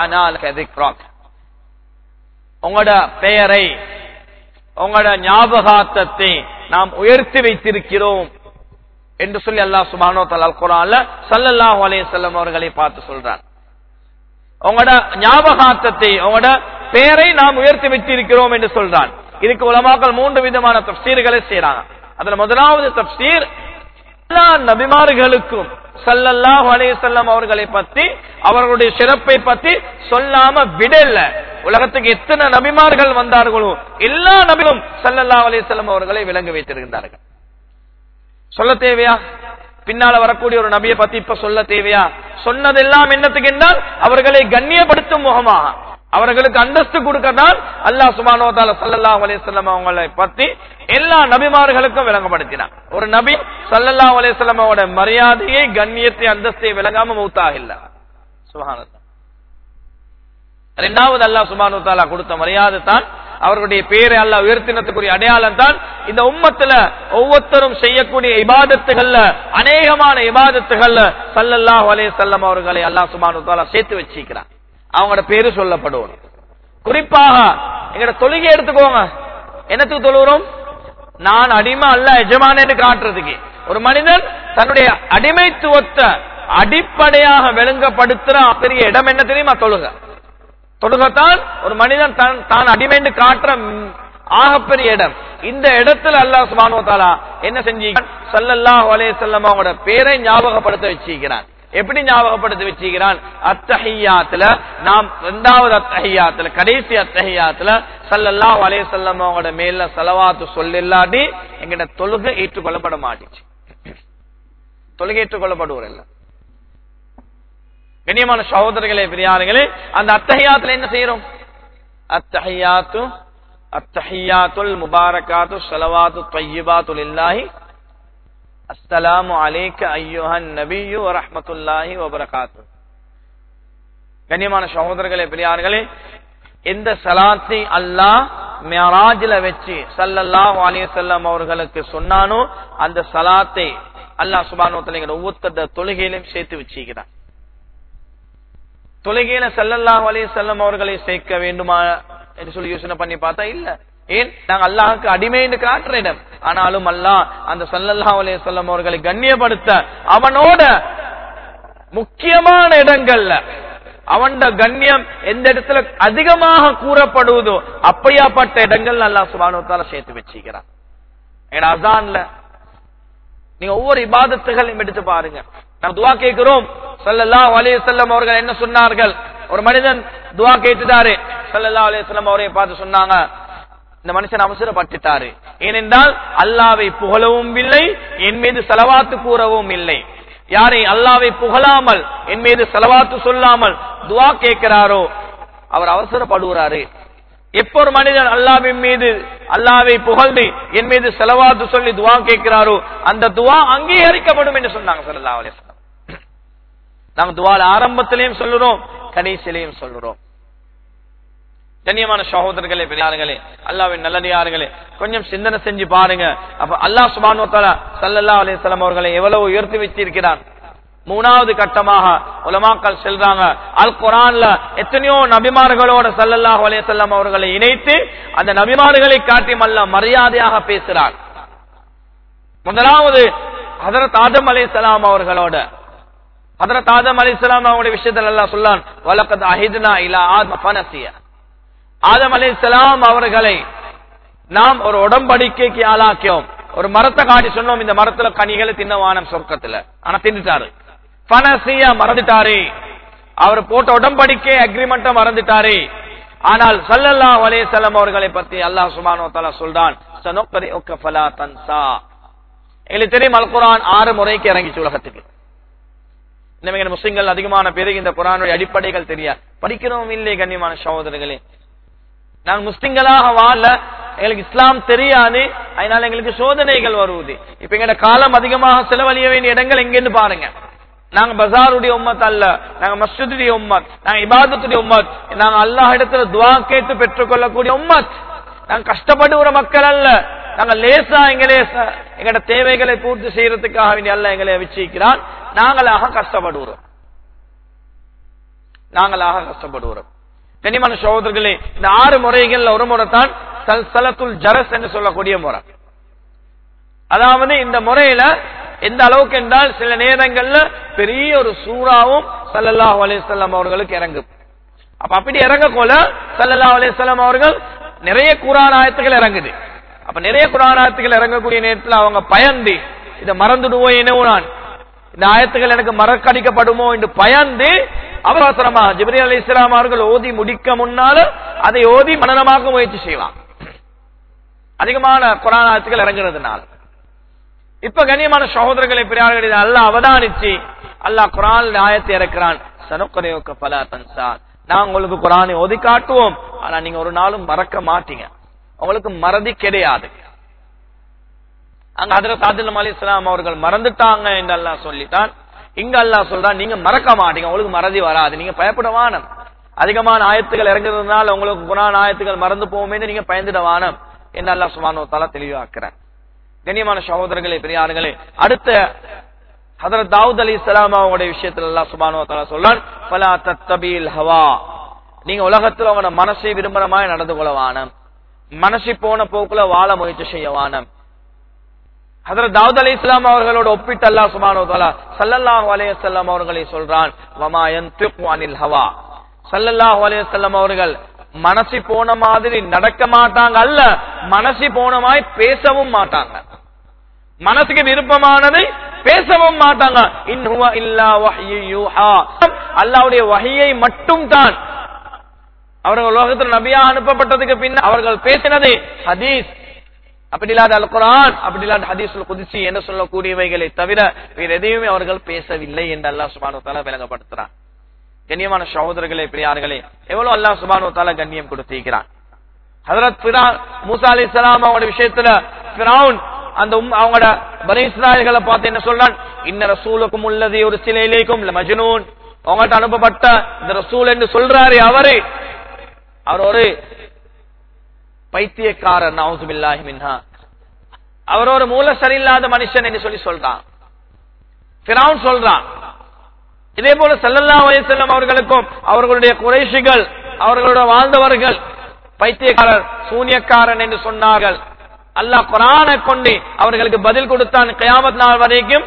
உங்களோட பெயரை உங்களோட ஞாபகார்த்தத்தை நாம் உயர்த்தி வைத்திருக்கிறோம் என்று சொல்லி அல்லாஹ் சுபானோ தாலா அல் குரான்ல சல்லல்லாஹு அலைஹிஸ்ஸலாம் அவர்களை பார்த்து சொல்றான் உங்களோட ஞாபகார்த்தத்தை உங்களோட பெயரை நாம் உயர்த்தி வைத்திருக்கிறோம் என்று சொல்றான் இதுக்கு உலமாக்கள் மூன்று விதமான தப்சீர்களை செய்யறாங்க அதுல முதலாவது தப்சீர் எல்லா நபிமார்களுக்கும் சல்லல்லாஹு அலையம் அவர்களை பத்தி அவர்களுடைய சிறப்பை பத்தி சொல்லாம விடல உலகத்துக்கு எத்தனை நபிமார்கள் வந்தார்களோ எல்லா நபிகளும் சல்லல்லாஹு அலையம் அவர்களை விளங்க வைத்திருந்தார்கள் சொல்ல தேவையா பின்னால வரக்கூடிய ஒரு நபியை பத்தி இப்ப சொல்ல தேவையா சொன்னதெல்லாம் என்னத்துக்கு என்றால் அவர்களை கண்ணியப்படுத்தும் முகமாக அவர்களுக்கு அந்தஸ்து கொடுக்கதான் அல்லா சுபானோ தால சல்லல்லா அலிஸ்லாம் அவங்களை பத்தி எல்லா நபிமார்களுக்கும் விளங்கப்படுத்தினான் ஒரு நபி சல்லல்லா அலிஸ்லாமோட மரியாதையை கண்ணியத்தை அந்தஸ்தை விளங்காம மௌத்தாக இல்ல சுபானத்தான் இரண்டாவது அல்லா சுபானு தாலா கொடுத்த மரியாதை தான் அவர்களுடைய பேரை அல்லா உயர்த்தினத்துக்குரிய அடையாளம் தான் இந்த உம்மத்துல ஒவ்வொருத்தரும் செய்யக்கூடிய இபாதத்துகள்ல அநேகமான இபாதத்துகள்ல சல்லல்லாஹு அலே செல்லம் அவர்களை அல்லா சுபானு தாலா சேர்த்து வச்சிருக்கிறான் அவங்களோட பேரு சொல்லப்படுவோம் குறிப்பாக எங்கட தொழுகை எடுத்துக்கோங்க என்னத்துக்கு தொழுகிறோம் நான் அடிமை அல்ல எஜமானு காட்டுறதுக்கு ஒரு மனிதன் தன்னுடைய அடிமைத்துவத்தை அடிப்படையாக விளங்கப்படுத்துற பெரிய இடம் என்ன தெரியுமா தொழுக தொழுகத்தான் ஒரு மனிதன் தான் அடிமைன்னு காட்டுற ஆகப்பெரிய இடம் இந்த இடத்துல அல்லாஹ் சுபானோ தாலா என்ன செஞ்சுக்கிறான் சல்லல்லாஹு அலே செல்லம் அவங்களோட பேரை ஞாபகப்படுத்த வச்சிருக்கிறான் எப்படி ஞாபகப்படுத்தி வச்சுக்கிறான் அத்தஹியாத்துல நாம் இரண்டாவது அத்தஹியாத்துல கடைசி அத்தஹியாத்துல சல்லல்லா வலைய செல்லம் அவங்களோட மேல செலவாத்து சொல்லில்லாட்டி எங்கிட்ட தொழுகை ஏற்றுக்கொள்ளப்பட மாட்டிச்சு தொழுகை ஏற்றுக்கொள்ளப்படுவோம் இல்ல கண்ணியமான சகோதரர்களே பெரியார்களே அந்த அத்தஹியாத்துல என்ன செய்யறோம் அத்தஹியாத்து அத்தஹியாத்துல் முபாரகாத்து செலவாத்து தையிபாத்துல் இல்லாஹி அஸ்ஸலாமு அலைக்க ஐயுஹன் நபியு வரஹ்மத்துல்லாஹி வபரகாத்து கண்ணியமான சகோதரர்களே பெரியார்களே எந்த சலாத்தை அல்லாஹ் மேராஜில வச்சு சல்லல்லாஹு அலைஹி வஸல்லம் அவர்களுக்கு சொன்னானோ அந்த சலாத்தை அல்லாஹ் சுப்ஹானஹு வ தஆலா ஒவ்வொருத்தர தொழுகையிலும் சேர்த்து வச்சிருக்கிறான் தொழுகையில சல்லல்லாஹு அலைஹி வஸல்லம் அவர்களை சேர்க்க வேண்டுமா என்று சொல்லி யோசனை பண்ணி பார்த்தா இல்ல ஏன் நாங்க அல்லாஹுக்கு அடிமைன்னு காட்டுற இடம் ஆனாலும் அல்லாஹ் அந்த சல்லல்லாஹு அலைஹி வஸல்லம் அவர்களை கண்ணியப்படுத்த அவனோட முக்கியமான இடங்கள்ல அவன் கண்ணியம் எந்த இடத்துல அதிகமாக கூறப்படுவதோ அப்படியாப்பட்ட இடங்கள் அல்லாஹ் சுபானுத்தால சேர்த்து வச்சுக்கிறான் ஏன்னா அசான்ல நீங்க ஒவ்வொரு இபாதத்துகளையும் எடுத்து பாருங்க நாம் துவா கேட்கிறோம் ஸல்லல்லாஹு அலைஹி வஸல்லம் அவர்கள் என்ன சொன்னார்கள் ஒரு மனிதன் துவா கேட்டுட்டாரு ஸல்லல்லாஹு அலைஹி வஸல்லம் அவரை பார்த்து சொன்னாங்க இந்த மனுஷன் அவசரப்பட்டுட்டாரு ஏனென்றால் அல்லாவை புகழவும் இல்லை என் மீது செலவாத்து கூறவும் இல்லை யாரை அல்லாவை புகழாமல் என் மீது செலவாத்து சொல்லாமல் துவா கேட்கிறாரோ அவர் அவசரப்படுகிறாரு எப்ப ஒரு மனிதன் அல்லாவின் மீது அல்லாவை புகழ்ந்து என் மீது செலவாத்து சொல்லி துவா கேட்கிறாரோ அந்த துவா அங்கீகரிக்கப்படும் என்று சொன்னாங்க ஸல்லல்லாஹு அலைஹி வஸல்லம் நாங்க துவால ஆரம்பத்திலையும் சொல்லுறோம் கடைசியிலையும் சொல்லுறோம் கண்ணியமான சகோதரர்களே பெரியார்களே அல்லாவின் நல்லடியார்களே கொஞ்சம் சிந்தனை செஞ்சு பாருங்க அப்ப அல்லாஹ் சுபானு தாலா சல்லல்லா அலிஸ்லாம் அவர்களை எவ்வளவு உயர்த்தி வச்சிருக்கிறான் மூணாவது கட்டமாக உலமாக்கள் செல்றாங்க அல் குரான்ல எத்தனையோ நபிமார்களோட சல்லல்லாஹு அலையம் அவர்களை இணைத்து அந்த நபிமார்களை காட்டி அல்ல மரியாதையாக பேசுறார் முதலாவது ஹதரத் ஆதம் அலைஹிஸ்ஸலாம் அவர்களோட ஹதரத் ஆதம் அலைஹிஸ்ஸலாம் அவருடைய விஷயத்தில் அல்லாஹ் சொல்லான் வலக்கத் அஹித்னா இலா ஆத்ம ஃபனசிய ஆதம் அலைஹிஸ்ஸலாம் அவர்களை நாம் ஒரு உடம்படிக்கைக்கு ஆளாக்கியோம் ஒரு மரத்தை காட்டி சொன்னோம் இந்த மரத்துல கனிகளை தின்னவானம் சொர்க்கத்துல ஆனா தின்னுட்டாரு பனசியா மறந்துட்டாரு அவர் போட்ட உடம்படிக்கை அக்ரிமெண்ட மறந்துட்டாரு ஆனால் சல்லல்லாஹு அலைஹி வஸல்லம் அவர்களை பத்தி அல்லாஹ் சுப்ஹானஹு வ தஆலா சொல்றான் சனுக்ரி உக்க ஃபலா தன்சா எங்களுக்கு தெரியும் அல் குர்ஆன் ஆறு முறைக்கு இறங்கிச்சு உலகத்துக்கு இன்னும் முஸ்லிம்கள் அதிகமான பேருக்கு இந்த குரானுடைய அடிப்படைகள் தெரியா படிக்கிறோம் இல்லை கண்ணியமான சகோதரர்களே நாங்க முஸ்லிம்களாக வாழ எங்களுக்கு இஸ்லாம் தெரியாது அதனால எங்களுக்கு சோதனைகள் வருவது இப்ப எங்கட காலம் அதிகமாக செலவழிய வேண்டிய இடங்கள் எங்கன்னு பாருங்க நாங்க பஜாருடைய உம்மத் அல்ல நாங்க மஸ்ஜிதுடைய உம்மத் நாங்க இபாதத்துடைய உம்மத் நாங்க அல்லாஹ் இடத்துல துவா கேட்டு பெற்றுக்கொள்ளக்கூடிய உம்மத் நாங்க கஷ்டப்படுகிற மக்கள் அல்ல நாங்க லேசா எங்களே எங்கட தேவைகளை பூர்த்தி செய்யறதுக்காக வேண்டிய அல்ல எங்களை வச்சிருக்கிறான் நாங்களாக கஷ்டப்படுகிறோம் நாங்களாக கஷ்டப்படுகிறோம் கனிமான சகோதரர்களே இந்த ஆறு முறைகள்ல ஒரு முறை தான் சல்சலத்துல் ஜரஸ் என்று சொல்லக்கூடிய முறை அதாவது இந்த முறையில எந்த அளவுக்கு என்றால் சில நேரங்கள்ல பெரிய ஒரு சூறாவும் சல்லல்லாஹு அலிசல்லாம் அவர்களுக்கு இறங்கும் அப்ப அப்படி இறங்க போல சல்லல்லாஹு அலிசல்லாம் அவர்கள் நிறைய குரான் ஆயத்துகள் இறங்குது அப்ப நிறைய குரான் ஆயத்துகள் இறங்கக்கூடிய நேரத்தில் அவங்க பயந்து இதை மறந்துடுவோ என்னவோ நான் இந்த ஆயத்துகள் எனக்கு மறக்கடிக்கப்படுமோ என்று பயந்து அவசரமாக ஜிப்ரி அலி இஸ்லாம் அவர்கள் ஓதி முடிக்க முன்னால அதை ஓதி மனநமாக்க முயற்சி செய்வான் அதிகமான குரான் ஆயத்துகள் இறங்குறதுனால இப்ப கண்ணியமான சகோதரர்களை பிரியார்கள் அல்லாஹ் அவதானிச்சு அல்லாஹ் குரான் ஆயத்தை இறக்கிறான் சனுக்கரையோக்க பல தன்சான் நான் உங்களுக்கு குரானை ஒதி காட்டுவோம் ஆனா நீங்க ஒரு நாளும் மறக்க மாட்டீங்க உங்களுக்கு மறதி கிடையாது அங்க ஹதரத் ஆதில் அலி இஸ்லாம் அவர்கள் மறந்துட்டாங்க என்று அல்லாஹ் சொல்லிட்டான் இங்க அல்லாஹ் சொல்றான் நீங்க மறக்க மாட்டீங்க உங்களுக்கு மறதி வராது நீங்க பயப்படவானம் அதிகமான ஆயத்துகள் இறங்குறதுனால உங்களுக்கு குரான் ஆயத்துகள் மறந்து போவோமே நீங்க பயந்துடவானம் என்று அல்லாஹ் சுமானோ தலா தெளிவாக்குறேன் கண்ணியமான சகோதரர்களே பெரியார்களே அடுத்த ஹதரத் தாவூத் அலி இஸ்லாம் அவங்களுடைய விஷயத்துல எல்லாம் சுபானோ தலா சொல்றான் பலா தத்தபீல் ஹவா நீங்க உலகத்துல அவன மனசை விரும்புறமாய் நடந்து கொள்ளவானம் மனசு போன போக்குல வாழ முயற்சி செய்யவானம் ஹதரத் தாவூத் அலி இஸ்லாம் அவர்களோட ஒப்பிட்டு அல்லா சுபானோ தலா சல்லல்லாஹு அலையம் அவர்களை சொல்றான் வமாயன் அனில் ஹவா சல்லல்லாஹு அலையம் அவர்கள் மனசு போன மாதிரி நடக்க மாட்டாங்க அல்ல மனசு போனமாய் பேசவும் மாட்டாங்க மனசுக்கு விருப்பமானதை பேசவும் மாட்டாங்க இன்னுவ இல்லா வஹ்யூஹா அல்லாவுடைய வகையை மட்டும் தான் அவர்கள் உலகத்தில் நபியா அனுப்பப்பட்டதுக்கு பின் அவர்கள் பேசினது ஹதீஸ் அப்படி இல்லாத அல் குரான் அப்படி இல்லாத ஹதீஸ் குதிசி என்று சொல்லக்கூடியவைகளை தவிர வேற எதையுமே அவர்கள் பேசவில்லை என்று அல்லாஹ் சுபானு தாலா விளங்கப்படுத்துறான் கண்ணியமான சகோதரர்களே பிரியார்களே எவ்வளவு அல்லாஹ் சுபானு தாலா கண்ணியம் கொடுத்திருக்கிறான் ஹதரத் மூசா அலி இஸ்லாம் அவங்களோட விஷயத்துல பிராவுன் அந்த அவங்களோட பனி இஸ்ராயல்களை பார்த்து என்ன சொல்றான் இன்ன ரசூலுக்கும் உள்ளது ஒரு சிலையிலேக்கும் இல்ல மஜ்னூன் அவங்கள்ட்ட அனுப்பப்பட்ட இந்த ரசூல் என்று சொல்றாரு அவரு அவர் ஒரு பைத்தியக்காரர் நவுசுபில்லாஹி மின்ஹா அவர் ஒரு மூல சரியில்லாத மனுஷன் என்று சொல்லி சொல்றான் பிராவுன் சொல்றான் இதே போல செல்லல்லா வயசல்லம் அவர்களுக்கும் அவர்களுடைய குறைஷிகள் அவர்களோட வாழ்ந்தவர்கள் பைத்தியக்காரர் சூனியக்காரன் என்று சொன்னார்கள் அல்லாஹ் குரானை கொண்டு அவர்களுக்கு பதில் கொடுத்தான் கயாமத் நாள் வரைக்கும்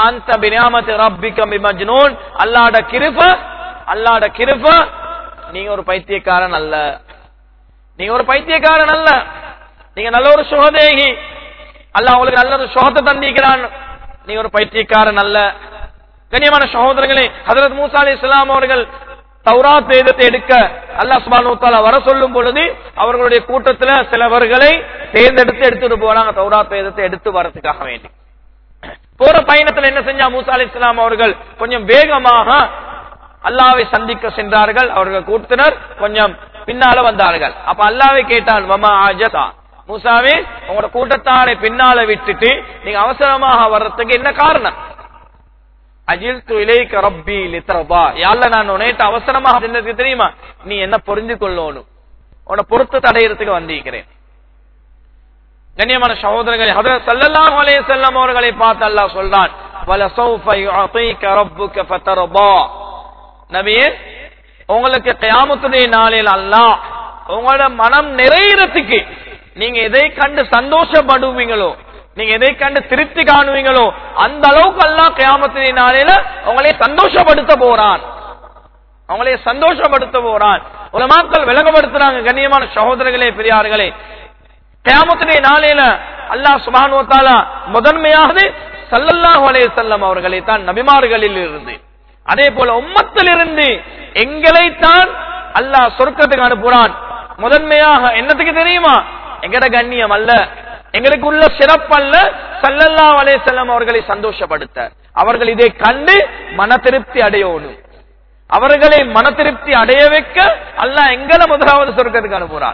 அல்லாட கிருப அல்லாட கிருப நீங்க ஒரு பைத்தியக்காரன் அல்ல நீங்க ஒரு பைத்தியக்காரன் அல்ல நீங்க நல்ல ஒரு சுகதேகி அல்ல உங்களுக்கு நல்ல ஒரு சுகத்தை தந்திக்கிறான் நீங்க ஒரு பைத்தியக்காரன் அல்ல கண்ணியமான சகோதரர்களே ஹதரத் மூசா அலி இஸ்லாம் அவர்கள் தௌராத் வேதத்தை எடுக்க அல்லாஹ் சுப்ஹானஹு வ தஆலா வர சொல்லும் பொழுது அவர்களுடைய கூட்டத்துல சிலவர்களை தேர்ந்தெடுத்து எடுத்துட்டு போறாங்க தௌராத் வேதத்தை எடுத்து வரதுக்காக வேண்டி போற பயணத்துல என்ன செஞ்சா மூசா அலி இஸ்லாம் அவர்கள் கொஞ்சம் வேகமாக அல்லாவை சந்திக்க சென்றார்கள் அவர்கள் கூட்டத்தினர் கொஞ்சம் பின்னால வந்தார்கள் அப்ப அல்லாவை கேட்டான் வமா ஆஜதா மூசாவே உங்களோட கூட்டத்தாரை பின்னால விட்டுட்டு நீங்க அவசரமாக வர்றதுக்கு என்ன காரணம் அஜில்து இலைக்க ரப்பி லித்ரபா யாழ்ல நான் உன்னைட்ட அவசரமாக சென்றதுக்கு தெரியுமா நீ என்ன புரிஞ்சு கொள்ளணும் உன்னை பொறுத்து தடையறதுக்கு வந்திருக்கிறேன் கண்ணியமான சகோதரர்களை ஹதரத் ஸல்லல்லாஹு அலைஹி வஸல்லம் அவர்களை பார்த்து அல்லாஹ் சொல்றான் வல சௌஃப யுஅதீக ரப்புக ஃபதர்பா நபியே உங்களுக்கு கியாமத்துடைய நாளில் அல்லாஹ் உங்களோட மனம் நிறையறதுக்கு நீங்க எதை கண்டு சந்தோஷப்படுவீங்களோ நீங்க எதை கண்டு திருப்தி காணுவீங்களோ அந்த அளவுக்கு அல்லாஹ் கியாமத்துடைய நாளில உங்களை சந்தோஷப்படுத்த போறான் அவங்களே சந்தோஷப்படுத்த போறான் உலமாக்கள் விளங்கப்படுத்துறாங்க கண்ணியமான சகோதரர்களே பெரியார்களே கியாமத்துடைய நாளையில அல்லாஹ் சுபானு தாலா முதன்மையாவது சல்லல்லாஹு அலைஹி வஸல்லம் அவர்களை தான் நபிமார்களில் இருந்து அதே போல உம்மத்திலிருந்து எங்களைத்தான் அல்லாஹ் சொர்க்கத்துக்கு அனுப்புறான் முதன்மையாக என்னத்துக்கு தெரியுமா எங்கட கண்ணியம் அல்ல எங்களுக்கு உள்ள சிறப்பு அல்ல சல்லல்லாஹு அலைஹி வஸல்லம் அவர்களை சந்தோஷப்படுத்த அவர்கள் இதை கண்டு மன திருப்தி அடையணும் அவர்களை மன திருப்தி அடைய வைக்க அல்லாஹ் எங்களை முதலாவது சொர்க்கத்துக்கு அனுப்புறான்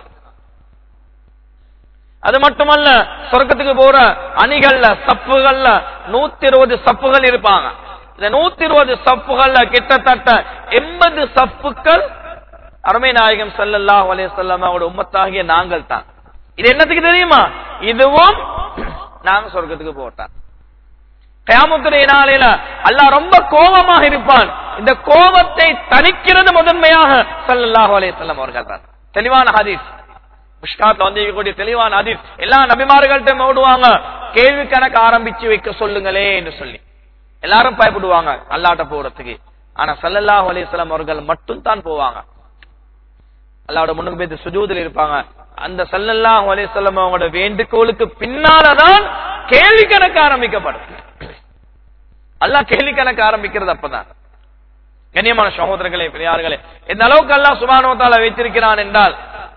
அது மட்டுமல்ல சொர்க்கத்துக்கு போற அணிகள்ல சப்புகள்ல நூத்தி இருபது சப்புகள் இருப்பாங்க இந்த நூத்தி இருபது சப்புகள்ல கிட்டத்தட்ட எண்பது சப்புக்கள் அருமை நாயகம் ஸல்லல்லாஹு அலைஹி வஸல்லம் அவரோட உம்மத்தாகிய நாங்கள் தான் இது என்னத்துக்கு தெரியுமா இதுவும் நாங்க சொர்க்கத்துக்கு போட்டான் கயாமத்துடைய நாளையில அல்லாஹ் ரொம்ப கோபமாக இருப்பான் இந்த கோபத்தை தணிக்கிறது முதன்மையாக ஸல்லல்லாஹு அலைஹி வஸல்லம் அவர்கள் தான் தெளிவான ஹதீஸ் முஷ்காத்ல வந்து இருக்கக்கூடிய தெளிவான ஹதீஸ் எல்லா நபிமார்கள்ட்ட ஓடுவாங்க கேள்வி கணக்கு ஆரம்பிச்சு வைக்க சொல்லுங்களே என்று சொல்லி எல்லாரும் பயப்படுவாங்க அல்லாட்ட போறதுக்கு ஆனா ஸல்லல்லாஹு அலைஹி வஸல்லம் அவர்கள் மட்டும் தான் போவாங்க அல்லாவோட முன்னுக்கு போய் சுஜூதில் இருப்பாங்க அந்த ஸல்லல்லாஹு அலைஹி வஸல்லம் அவங்களோட வேண்டுகோளுக்கு பின்னாலதான் கேள்வி கணக்கு ஆரம்பிக்கப்படும் அல்லாஹ் கேள்வி கணக்கு ஆரம்பிக்கிறது அப்பதான் கண்ணியமான சகோதரர்களே பெரியார்களே எந்த அளவுக்கு அல்லாஹ் சுபானோத்தால வைத்திருக்கிறான் என்றால்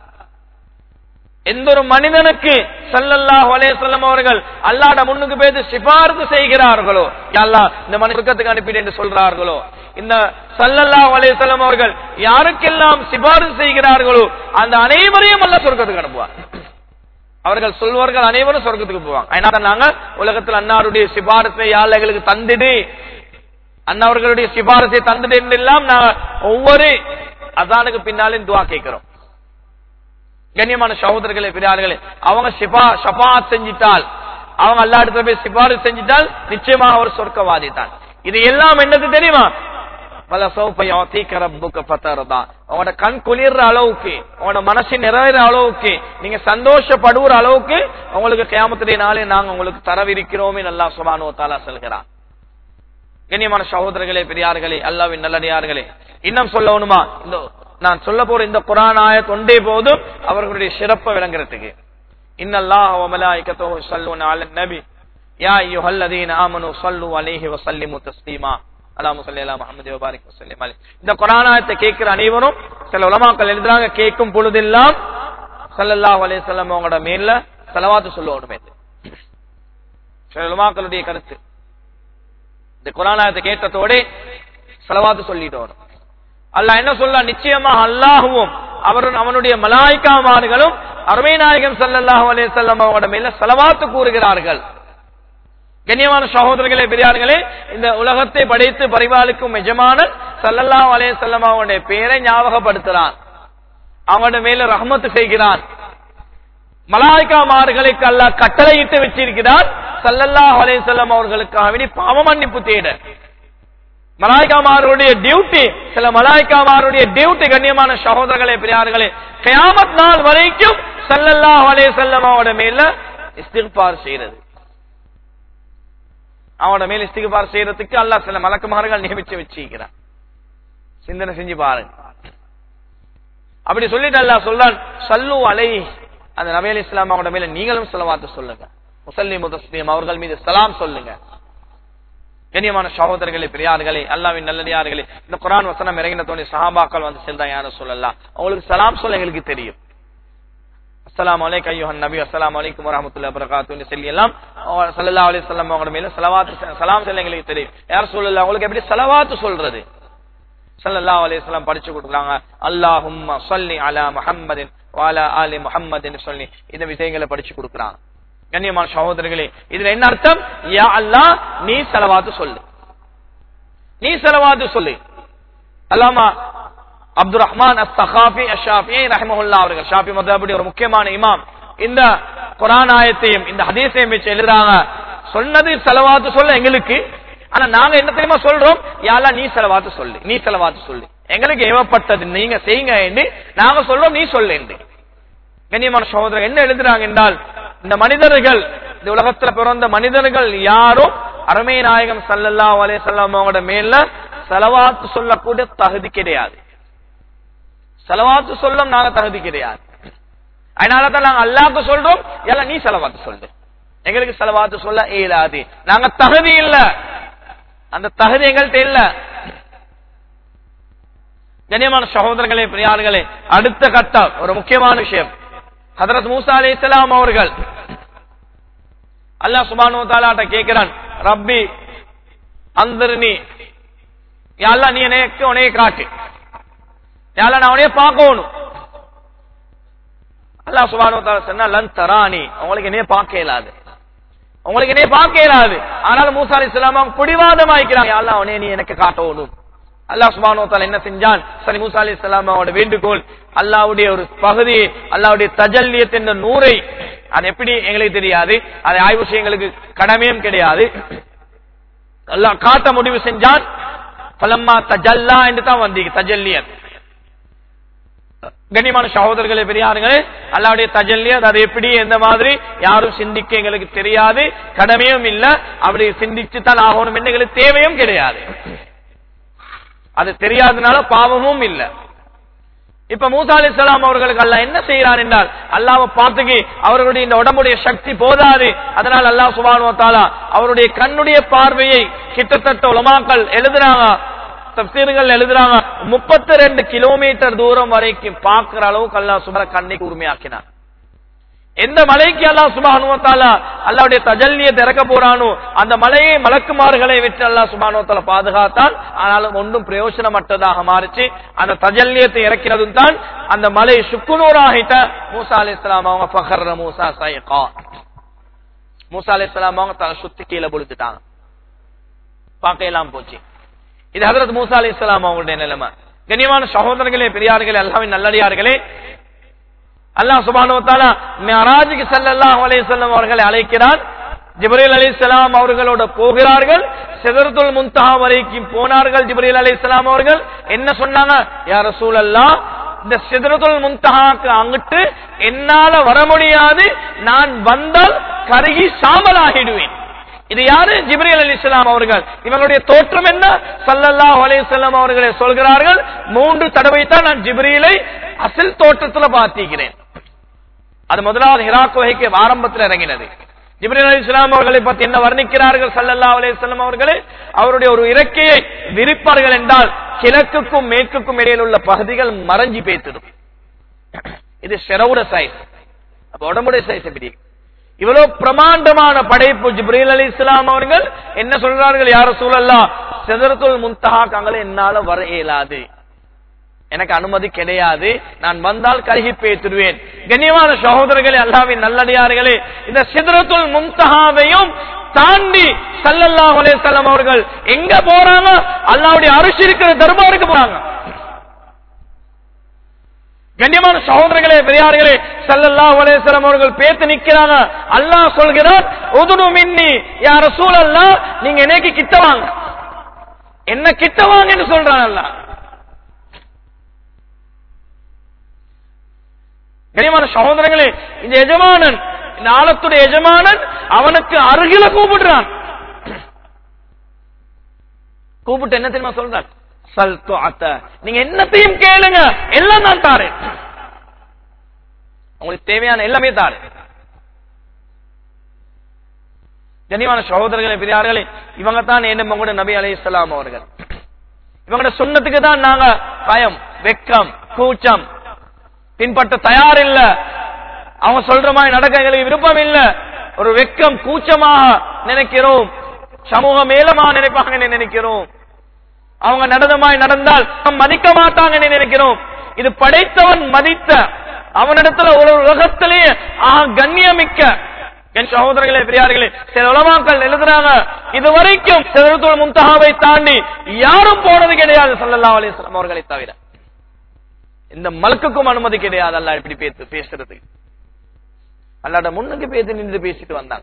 எந்த ஒரு மனிதனுக்கு சல்லல்லாஹு அலைஹி வஸல்லம் அவர்கள் அல்லாஹ்ட முன்னுக்கு போய் சிபாரிசு செய்கிறார்களோ யா அல்லாஹ் இந்த மனிதனுக்கு அனுப்பிடு என்று சொல்றார்களோ இந்த சல்லல்லாஹு அலைஹி வஸல்லம் அவர்கள் யாருக்கெல்லாம் சிபாரிசு செய்கிறார்களோ அந்த அனைவரையும் அல்லாஹ் சொர்க்கத்துக்கு அனுப்புவார் அவர்கள் சொல்வார்கள் அனைவரும் சொர்க்கத்துக்கு போவாங்க அதனால நாங்க உலகத்தில் அன்னாருடைய சிபாரசை யாழ்களுக்கு தந்துடு அண்ணவர்களுடைய சிபாரசை தந்துடு என்றெல்லாம் நாங்க ஒவ்வொரு அதானுக்கு பின்னாலும் துவா கேட்கிறோம் கண்ணியமான சகோதரர்களே பெரியார்களே அவங்க சிபா ஷபாத் செஞ்சிட்டால் அவங்க அல்லா இடத்துல போய் சிபாரிசு செஞ்சிட்டால் நிச்சயமாக அவர் சொர்க்கவாதி தான் இது எல்லாம் என்னது தெரியுமா பல உங்களோட கண் குளிர்ற அளவுக்கு உங்களோட மனசு நிறைவேற அளவுக்கு நீங்க சந்தோஷப்படுற அளவுக்கு உங்களுக்கு கேமத்துடைய நாளே நாங்க உங்களுக்கு தரவிருக்கிறோமே நல்லா சுபானோ தாலா சொல்கிறான் கண்ணியமான சகோதரர்களே பெரியார்களே அல்லாவின் நல்லடியார்களே இன்னும் சொல்லணுமா இந்த நான் சொல்ல போற இந்த குரான் ஆயத் ஒன்றே போதும் அவர்களுடைய சிறப்பை விளங்குறதுக்கு இன்னல்லாஹ் வ மலாயிகத்துஹு யஸல்லூன அலன் நபி யா அய்யுஹல்லதீன ஆமனு ஸல்லு அலைஹி வ ஸல்லிமு தஸ்லீமா அல்லாஹு ஸல்லி அலா முஹம்மது வ பாரிக் வஸல்லிம் அலைஹி இந்த குரான் ஆயத்தை கேட்கிற அனைவரும் சில உலமாக்கள் எழுதுறாங்க கேட்கும் பொழுதெல்லாம் ஸல்லல்லாஹு அலைஹி வஸல்லம் அவங்களோட மேல ஸலவாத்து சொல்லணுமே சில உலமாக்களுடைய கருத்து இந்த குரான் ஆயத்தை கேட்டதோட ஸலவாத்து சொல்லிட்டு வரும் அல்லாஹ் என்ன சொல்ல நிச்சயமாக அல்லாஹுவும் அவர் அவனுடைய மலாய்க்காமார்களும் அருமை நாயகம் சல்லல்லாஹு அலைஹி வஸல்லம் அவங்களோட மேல ஸலவாத்து கூறுகிறார்கள் கண்ணியமான சகோதரர்களே பெரியார்களே இந்த உலகத்தை படைத்து பரிபாலிக்கும் எஜமான சல்லல்லாஹு அலைஹி வஸல்லம் அவங்களுடைய பேரை ஞாபகப்படுத்துறான் அவங்களோட மேல ரஹ்மத்து செய்கிறான் மலாய்க்காமார்களுக்கு அல்லாஹ் கட்டளையிட்டு வச்சிருக்கிறார் சல்லல்லாஹு அலைஹி வஸல்லம் அவர்களுக்காக வேண்டி பாவ மன்னிப்பு தேட மலாய்க்காமாருடைய டியூட்டி சில மலாய்க்காமாருடைய டியூட்டி கண்ணியமான சகோதரர்களே பெரியார்களே கயாமத் நாள் வரைக்கும் சல்லல்லாஹு அலைஹி வஸல்லம் அவனோட மேல இஸ்திக்பார் செய்யறது அவனோட மேல இஸ்திக்பார் செய்யறதுக்கு அல்லாஹ் சில மலக்குமார்கள் நியமிச்சு வச்சிருக்கிறான் சிந்தனை செஞ்சு பாருங்க அப்படி சொல்லிட்டு அல்லாஹ் சொல்றான் சல்லு அலை அந்த நபி அலி இஸ்லாம் அவனோட மேல நீங்களும் செலவாத்து சொல்லுங்க முசல்லி முதஸ்லீம் அவர்கள் மீது சலாம் சொல்லுங்க கண்ணியமான சகோதரர்களே பெரியார்களே அல்லாவின் நல்லடியார்களே இந்த குரான் வசனம் இறங்கின தோணி சஹாபாக்கள் வந்து செல்றா யாரும் சொல்லலாம் அவங்களுக்கு சலாம் சொல்ல எங்களுக்கு தெரியும் அஸ்ஸலாமு அலைக்கும் ஐயுஹன் நபி அஸ்ஸலாமு அலைக்கும் வரஹ்மத்துல்லாஹி வபரகாத்துஹு சொல்லி எல்லாம் அவர் ஸல்லல்லாஹு அலைஹி வஸல்லம் அவங்க மேல ஸலவாத் சலாம் சொல்ல எங்களுக்கு தெரியும் யார் சொல்லலாம் உங்களுக்கு எப்படி ஸலவாத் சொல்றது ஸல்லல்லாஹு அலைஹி வஸல்லம் படிச்சு கொடுக்குறாங்க அல்லாஹும்ம ஸல்லி அலா முஹம்மதின் வஅலா ஆலி முஹம்மதின் சொல்லி இந்த விஷயங்களை படிச்சு கொடுக்குறாங்க கண்ணியமான சகோதரர்களே இதுல என்ன அர்த்தம் யா அல்லாஹ் நீ ஸலவாத் சொல்லு நீ ஸலவாத் சொல்லு அல்லாமா அப்துல் ரஹ்மான் அஸ்தகாபி அஷாஃபி ரஹ்மஹுல்லா அவர்கள் ஷாஃபி மதபடி ஒரு முக்கியமான இமாம் இந்த குரான் ஆயத்தையும் இந்த ஹதீஸையும் வச்சு எழுதுறாங்க சொன்னது செலவாத்து சொல்ல எங்களுக்கு ஆனா நாங்க என்ன தெரியுமா சொல்றோம் யாரா நீ செலவாத்து சொல்லு நீ செலவாத்து சொல்லு எங்களுக்கு ஏவப்பட்டது நீங்க செய்யுங்க என்று நாங்க சொல்றோம் நீ சொல்லு என்று கண்ணியமான சகோதரர் என்ன எழுதுறாங்க என்றால் இந்த மனிதர்கள் இந்த உலகத்துல பிறந்த மனிதர்கள் யாரும் அருமை நாயகம் சல்லல்லா அலே செல்லம் அவங்களோட மேல செலவாத்து சொல்லக்கூடிய தகுதி கிடையாது செலவாத்து சொல்லும் நாங்க தகுதி கிடையாது அதனாலதான் நாங்க அல்லாக்கு சொல்றோம் எல்லாம் நீ செலவாத்து சொல்லு எங்களுக்கு செலவாத்து சொல்ல இயலாது நாங்க தகுதி இல்ல அந்த தகுதி எங்கள்கிட்ட இல்ல கண்ணியமான சகோதரர்களே பிரியார்களே அடுத்த கட்டம் ஒரு முக்கியமான விஷயம் ஹதரத் மூசா அலி இஸ்லாம் அவர்கள் அல்லாஹ் சுபானு தாலாட்ட கேட்கிறான் ரப்பி அந்தர்னி யாழ்லா நீ எனக்கு உனைய காட்டு யாழ்லா நான் உனைய பார்க்கணும் அல்லாஹ் சுபானு தாலா சொன்னா லன் தரானி உங்களுக்கு என்னைய பார்க்க இயலாது உங்களுக்கு என்னைய பார்க்க இயலாது ஆனால் மூசா அலி இஸ்லாம் பிடிவாதம் ஆயிக்கிறாங்க யாழ்லா உனைய நீ எனக்கு காட்டணும் அல்லாஹ் சுபானோ தாலா என்ன செஞ்சான் சரி மூசா அலி இஸ்லாம் அவனோட வேண்டுகோள் அல்லாவுடைய ஒரு பகுதி அல்லாவுடைய தஜல்லியத் என்ற நூரை அது எப்படி எங்களுக்கு தெரியாது அதை ஆய்வு செய்ய எங்களுக்கு கடமையும் கிடையாது அல்லாஹ் காட்ட முடிவு செஞ்சான் பலம்மா தஜல்லா என்று தான் வந்தீங்க தஜல்லியத் கண்ணியமான சகோதரர்களே பெரியாருங்களே அல்லாவுடைய தஜல்லியத் அது எப்படி எந்த மாதிரி யாரும் சிந்திக்க எங்களுக்கு தெரியாது கடமையும் இல்ல அப்படி சிந்திச்சு தான் ஆகணும் என்று எங்களுக்கு தேவையும் கிடையாது அது தெரியாதனால பாவமும் இல்ல இப்ப மூசா அலி இஸ்லாம் அவர்களுக்கு அல்ல என்ன செய்யறார் என்றால் அல்லாவை பார்த்துக்கு அவர்களுடைய இந்த உடம்புடைய சக்தி போதாது அதனால் அல்லாஹ் சுபானு தாலா அவருடைய கண்ணுடைய பார்வையை கிட்டத்தட்ட உலமாக்கள் எழுதுறாங்க தப்சீர்கள் எழுதுறாங்க முப்பத்தி ரெண்டு கிலோமீட்டர் தூரம் வரைக்கும் பார்க்கிற அளவுக்கு அல்லாஹ் சுபர கண்ணைக்கு உரிமையாக்கினார் எந்த மலைக்கு அல்லாஹ் சுபானுவத்தால அல்லாவுடைய தஜல்லியை திறக்க போறானோ அந்த மலையை மலக்குமார்களை விட்டு அல்லாஹ் சுபானுவத்தால பாதுகாத்தான் ஆனாலும் ஒன்றும் பிரயோஜனமற்றதாக மாறிச்சு அந்த தஜல்லியத்தை இறக்கிறதும் தான் அந்த மலை சுக்குனூராகிட்ட மூசா அலி இஸ்லாம் அவங்க ஃபஹர் மூசா சைகா மூசா அலி இஸ்லாம் அவங்க தலை சுத்தி கீழே பொழுத்துட்டாங்க பார்க்க எல்லாம் போச்சு இது ஹதரத் மூசா அலி இஸ்லாம் அவங்களுடைய நிலைமை கண்ணியமான சகோதரர்களே பெரியார்களே அல்லாவின் நல்லடியார்களே அல்லாஹ் சுபானுவத்தால மியராஜுக்கு ஸல்லல்லாஹு அலைஹி வஸல்லம் அவர்களை அழைக்கிறான் ஜிப்ரீல் அலைஹிஸ்ஸலாம் அவர்களோட போகிறார்கள் சிதறத்துல் முன்தஹா வரைக்கும் போனார்கள் ஜிப்ரீல் அலைஹிஸ்ஸலாம் அவர்கள் என்ன சொன்னாங்க யா ரசூலல்லாஹ் இந்த சிதறத்துல் முன்தஹாக்கு அங்கிட்டு என்னால வர முடியாது நான் வந்தால் கருகி சாம்பலாகிடுவேன் இது யாரு ஜிப்ரீல் அலி இஸ்லாம் அவர்கள் இவங்களுடைய தோற்றம் என்ன சல்லல்லாஹு அலைஹி வஸல்லம் அவர்களே சொல்கிறார்கள் மூன்று தடவை தான் நான் ஜிப்ரீலை அசில் தோற்றத்துல பார்த்திக்கிறேன் அது முதலாவது ஹிராக் வகைக்கு ஆரம்பத்தில் இறங்கினது ஜிப்ரீல் அலி இஸ்லாம் அவர்களை பற்றி என்ன வர்ணிக்கிறார்கள் சல்லல்லாஹு அலைஹி வஸல்லம் அவர்களே அவருடைய ஒரு இறக்கையை விரிப்பார்கள் என்றால் கிழக்குக்கும் மேற்குக்கும் இடையில் உள்ள பகுதிகள் மறைஞ்சி பேசிடும் இது ஷெரவுட சைஸ் அப்ப உடம்புடைய சைஸ் எப்படி இவ்வளவு பிரமாண்டமான படைப்பு ஜிப்ரீல் அலி இஸ்லாம் அவர்கள் என்ன சொல்றார்கள் யார சூழல்லா செதறத்துல் முன்தஹா காங்களே என்னால வர இயலாது எனக்கு அனுமதி கிடையாது நான் வந்தால் கருகி பேத்துடுவேன் கண்ணியமான சகோதரர்களே அல்லாவின் நல்லடியார்களே இந்த சிதறத்துல் முன்தஹாவையும் தாண்டி சல்லல்லாஹு அலைஹி வஸல்லம் அவர்கள் எங்க போறாங்க அல்லாஹ்வுடைய அரிசி இருக்கிற தர்பாருக்கு போறாங்க கண்ணியமான சகோதரர்களே பெரியார்களே சல்லல்லாஹு அலைஹி வஸல்லம் அவர்கள் பேத்து நிக்கிறாங்க அல்லாஹ் சொல்கிறார் உதுனு மின்னி யா ரசூலல்லாஹ் நீங்க எனக்கு கிட்ட வாங்க என்ன கிட்ட வாங்கன்னு சொல்றான் அல்லாஹ் கண்ணியமான சகோதரர்களே இந்த எஜமானன் இந்த ஆலத்துடைய எஜமானன் அவனுக்கு அருகில கூப்பிடுறான் கூப்பிட்டு என்ன தெரியுமா சொல்றான் சல்து அத்த நீங்க என்னத்தையும் கேளுங்க எல்லாம் நான் தாரேன் உங்களுக்கு தேவையான எல்லாமே தாரேன் கனிவான சகோதரர்களே பெரியார்களே இவங்க தான் என்ன கூட நபி அலை இஸ்லாம் அவர்கள் இவங்களோட சுண்ணத்துக்கு தான் நாங்க பயம் வெக்கம் கூச்சம் பின்பற்ற தயார் இல்ல அவங்க சொல்ற மாதிரி நடக்க எங்களுக்கு விருப்பம் இல்ல ஒரு வெக்கம் கூச்சமாக நினைக்கிறோம் சமூகம் மேலமா நினைப்பாங்க நினைக்கிறோம் அவங்க நடந்தமாய் நடந்தால் நாம் மதிக்க மாட்டாங்கன்னு நினைக்கிறோம் இது படைத்தவன் மதித்த அவனிடத்துல ஒரு உலகத்திலேயே ஆக கண்ணியமிக்க என் சகோதரர்களே பெரியார்களே சில உலமாக்கள் எழுதுறாங்க இதுவரைக்கும் சிலருத்தோல் முந்தகாவை தாண்டி யாரும் போனது கிடையாது சல்லல்லா அலிஸ்லாம் அவர்களை தவிர இந்த மலக்குக்கும் அனுமதி கிடையாது அல்ல இப்படி பேசு பேசுறது அல்லாட முன்னுக்கு பேசி நின்று பேசிட்டு வந்தாங்க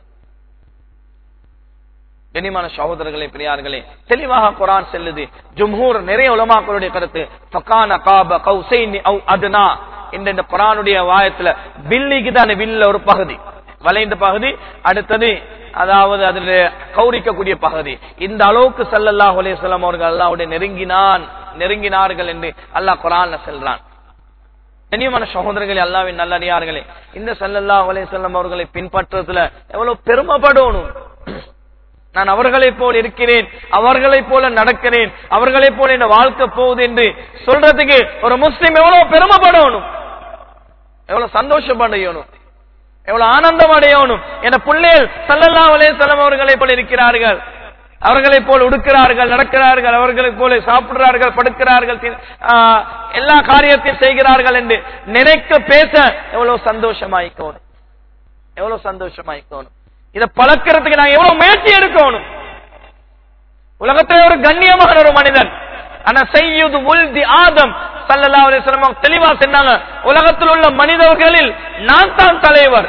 கனிமான சகோதரர்களே பெரியார்களே தெளிவாக குரான் செல்லுது ஜும்ஹூர் நிறைய உலமாக்களுடைய கருத்து ஃபகான காப கௌசைனி அவ் அதுனா இந்த இந்த குரானுடைய வாயத்துல பில்லிக்கு தானே வில்ல ஒரு பகுதி வளைந்த பகுதி அடுத்தது அதாவது அதுல கௌரிக்கக்கூடிய பகுதி இந்த அளவுக்கு சல்லல்லாஹு அலைஹி வஸல்லம் அவர்கள் அல்லாஹ்வுடைய நெருங்கினான் நெருங்கினார்கள் என்று அல்லாஹ் குரான்ல சொல்றான் கண்ணியமான சகோதரர்களே அல்லாவின் நல்லடியார்களே இந்த சல்லல்லாஹு அலைஹி வஸல்லம் அவர்களை பின்பற்றதுல எவ்வளவு பெருமைப்படணும் நான் அவர்களைப் போல் இருக்கிறேன் அவர்களைப் போல நடக்கிறேன் அவர்களைப் போல இந்த வாழ்க்கை போகுது என்று சொல்றதுக்கு ஒரு முஸ்லிம் எவ்வளவு பெருமைப்படணும் எவ்வளவு சந்தோஷப்படையணும் எவ்வளவு ஆனந்தம் அடையணும் என பிள்ளைகள் சல்லல்லா அலையம் அவர்களை போல இருக்கிறார்கள் அவர்களைப் போல் உடுக்கிறார்கள் நடக்கிறார்கள் அவர்களைப் போல சாப்பிடுறார்கள் படுக்கிறார்கள் தி- ஆஹ், எல்லா காரியத்தையும் செய்கிறார்கள் என்று நினைக்க பேச எவ்வளவு சந்தோஷமாயிக்கணும் எவ்வளவு சந்தோஷமாயிக்கணும் இதை பழக்கிறதுக்கு நாங்க எவ்வளவு முயற்சி எடுக்கணும் உலகத்திலே ஒரு கண்ணியமான ஒரு மனிதன் ஆனா செய்யுது உல்தி ஆதம் சல்லல்லா அலிஸ்லாம் தெளிவா சொன்னாங்க உலகத்தில் உள்ள மனிதர்களில் நான் தான் தலைவர்